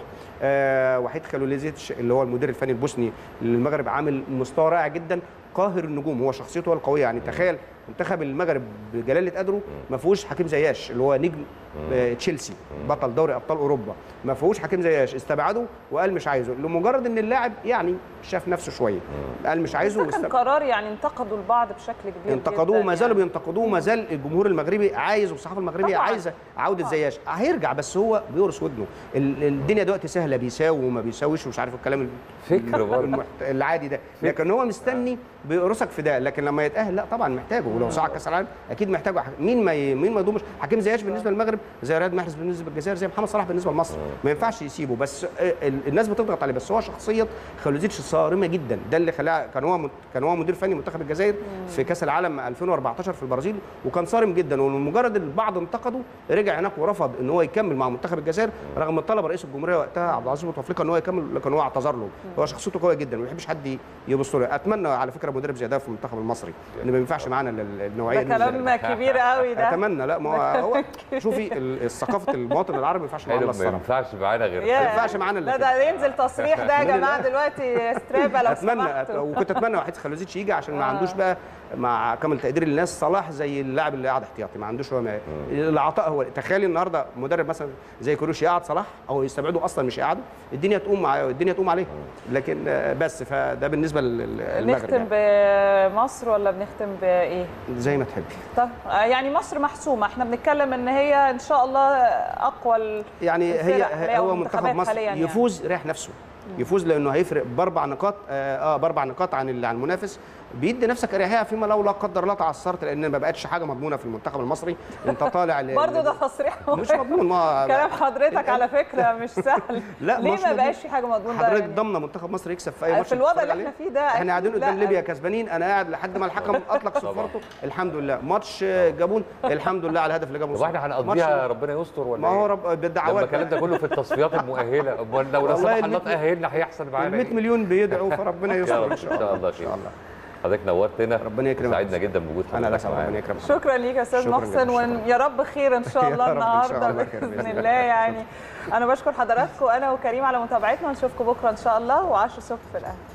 S: آه، وحيد خلوليزيتش اللي هو المدير الفني البوسني للمغرب عامل مستوى رائع جدا قاهر النجوم هو شخصيته هو القويه يعني تخيل منتخب المغرب بجلاله قدره ما فيهوش حكيم زياش اللي هو نجم آه، تشيلسي بطل دوري ابطال اوروبا ما فيهوش حكيم زياش استبعده وقال مش عايزه لمجرد ان اللاعب يعني شاف نفسه شويه قال مش عايزه
B: ده كان
S: واستبعده.
B: قرار يعني انتقدوا البعض بشكل كبير
S: انتقدوه
B: جداً
S: وما زالوا
B: يعني.
S: بينتقدوه وما زال الجمهور المغربي عايز والصحافه المغربيه
B: طبعاً.
S: عايزه عوده زياش هيرجع بس هو بيقرص ودنه ال- الدنيا دلوقتي سهله بيساوي وما بيساويش ومش عارف الكلام ال-
A: فكر برضه.
S: المحت... العادي ده لكن هو مستني بيقرصك في ده لكن لما يتاهل لا طبعا محتاجه ولو صعد كاس العالم اكيد محتاجه مين ما ي... مين ما يضمش حكيم زياش بالنسبه للمغرب زي رياض محرز بالنسبه للجزائر زي محمد صلاح بالنسبه لمصر ما ينفعش يسيبه بس ال- الناس بتضغط عليه بس هو شخصيه خلوزيتش صارمه جدا ده اللي خلاه كان هو مت- كان هو مدير فني منتخب الجزائر في كاس العالم 2014 في البرازيل وكان صارم جدا ومجرد البعض انتقده رجع هناك ورفض ان هو يكمل مع منتخب الجزائر رغم ان طلب رئيس الجمهوريه وقتها عبد العزيز بوتفليقه ان هو يكمل لكن هو اعتذر له هو شخصيته قويه جدا وما بيحبش حد يبص له اتمنى على فكره مدرب زي ده في المنتخب المصري ان ما ينفعش معانا ال- النوعيه
B: ده كلام كبير قوي ده
S: اتمنى لا ما هو هو شوفي ال- ثقافه المواطن العربي ما ينفعش معانا
A: حلو،
S: إلا
A: ما
S: الصراحه
A: ينفعش معانا غير
B: يا.
S: ما ينفعش معانا
B: لا
S: الا
B: ده ينزل تصريح ده يا
S: لا.
B: جماعه دلوقتي سترابا لو
S: اتمنى
B: سمحتوا
S: وكنت اتمنى وحيد خلوزيتش يجي عشان ما
B: آه.
S: عندوش بقى مع كامل تقدير الناس صلاح زي اللاعب اللي قاعد احتياطي ما عندوش هو ما العطاء هو تخيلي النهارده مدرب مثلا زي كروش يقعد صلاح او يستبعده اصلا مش يقعده الدنيا تقوم مع الدنيا تقوم عليه لكن آه، بس فده بالنسبه للمغرب
B: نختم
S: يعني.
B: بمصر ولا بنختم بايه؟
S: زي ما تحبي
B: طب آه، يعني مصر محسومه احنا بنتكلم ان هي ان شاء الله اقوى ال-
S: يعني هي
B: الفرق اللي
S: هو
B: المنتخبات
S: منتخب مصر
B: حالياً يعني.
S: يفوز ريح نفسه يفوز لانه هيفرق باربع نقاط اه, آه باربع نقاط عن ال- عن المنافس بيدي نفسك اريحيه فيما لو لا قدر الله تعثرت لان ما بقتش حاجه مضمونه في المنتخب المصري انت طالع ل-
B: برضه ده تصريح
S: مش مضمون ما
B: كلام حضرتك على فكره مش سهل
S: لا
B: ليه
S: مش
B: ما
S: مضمون.
B: بقاش في حاجه مضمون ده
S: حضرتك
B: يعني؟
S: ضامنه منتخب مصر يكسب في اي ماتش
B: في الوضع
S: بتتفرج
B: اللي
S: عليه؟
B: احنا فيه ده
S: احنا قاعدين
B: أكيد
S: قدام
B: لا.
S: ليبيا كسبانين انا قاعد لحد ما الحكم اطلق صفارته الحمد لله ماتش جابون الحمد لله على الهدف اللي جابه
A: طب احنا هنقضيها ربنا يستر ولا
S: ما هو
A: إيه؟
S: رب
A: لما
S: بالدعوات
A: الكلام ده كله في التصفيات المؤهله امال لو لا
S: والله
A: سمح الله
S: ال 100
A: تاهلنا هيحصل معانا
S: ال 100
A: إيه؟
S: مليون بيدعوا فربنا
A: يا
S: يستر
A: رب
S: ان شاء الله
A: ان شاء الله حضرتك نورتنا
S: ربنا يكرمك
A: سعدنا جدا بوجود
S: انا لا
A: حضرتك
S: سعد
A: معانا
S: ربنا يكرمك
B: شكرا ليك يا استاذ
S: شكراً
B: محسن
S: جداً،
B: ويا رب خير ان شاء
S: يا
B: الله
S: رب إن شاء
B: النهارده
S: الله خير
B: باذن
S: بإذن
B: الله يعني انا بشكر حضراتكم انا وكريم على متابعتنا ونشوفكم بكره ان شاء الله و10 الصبح في الاهلي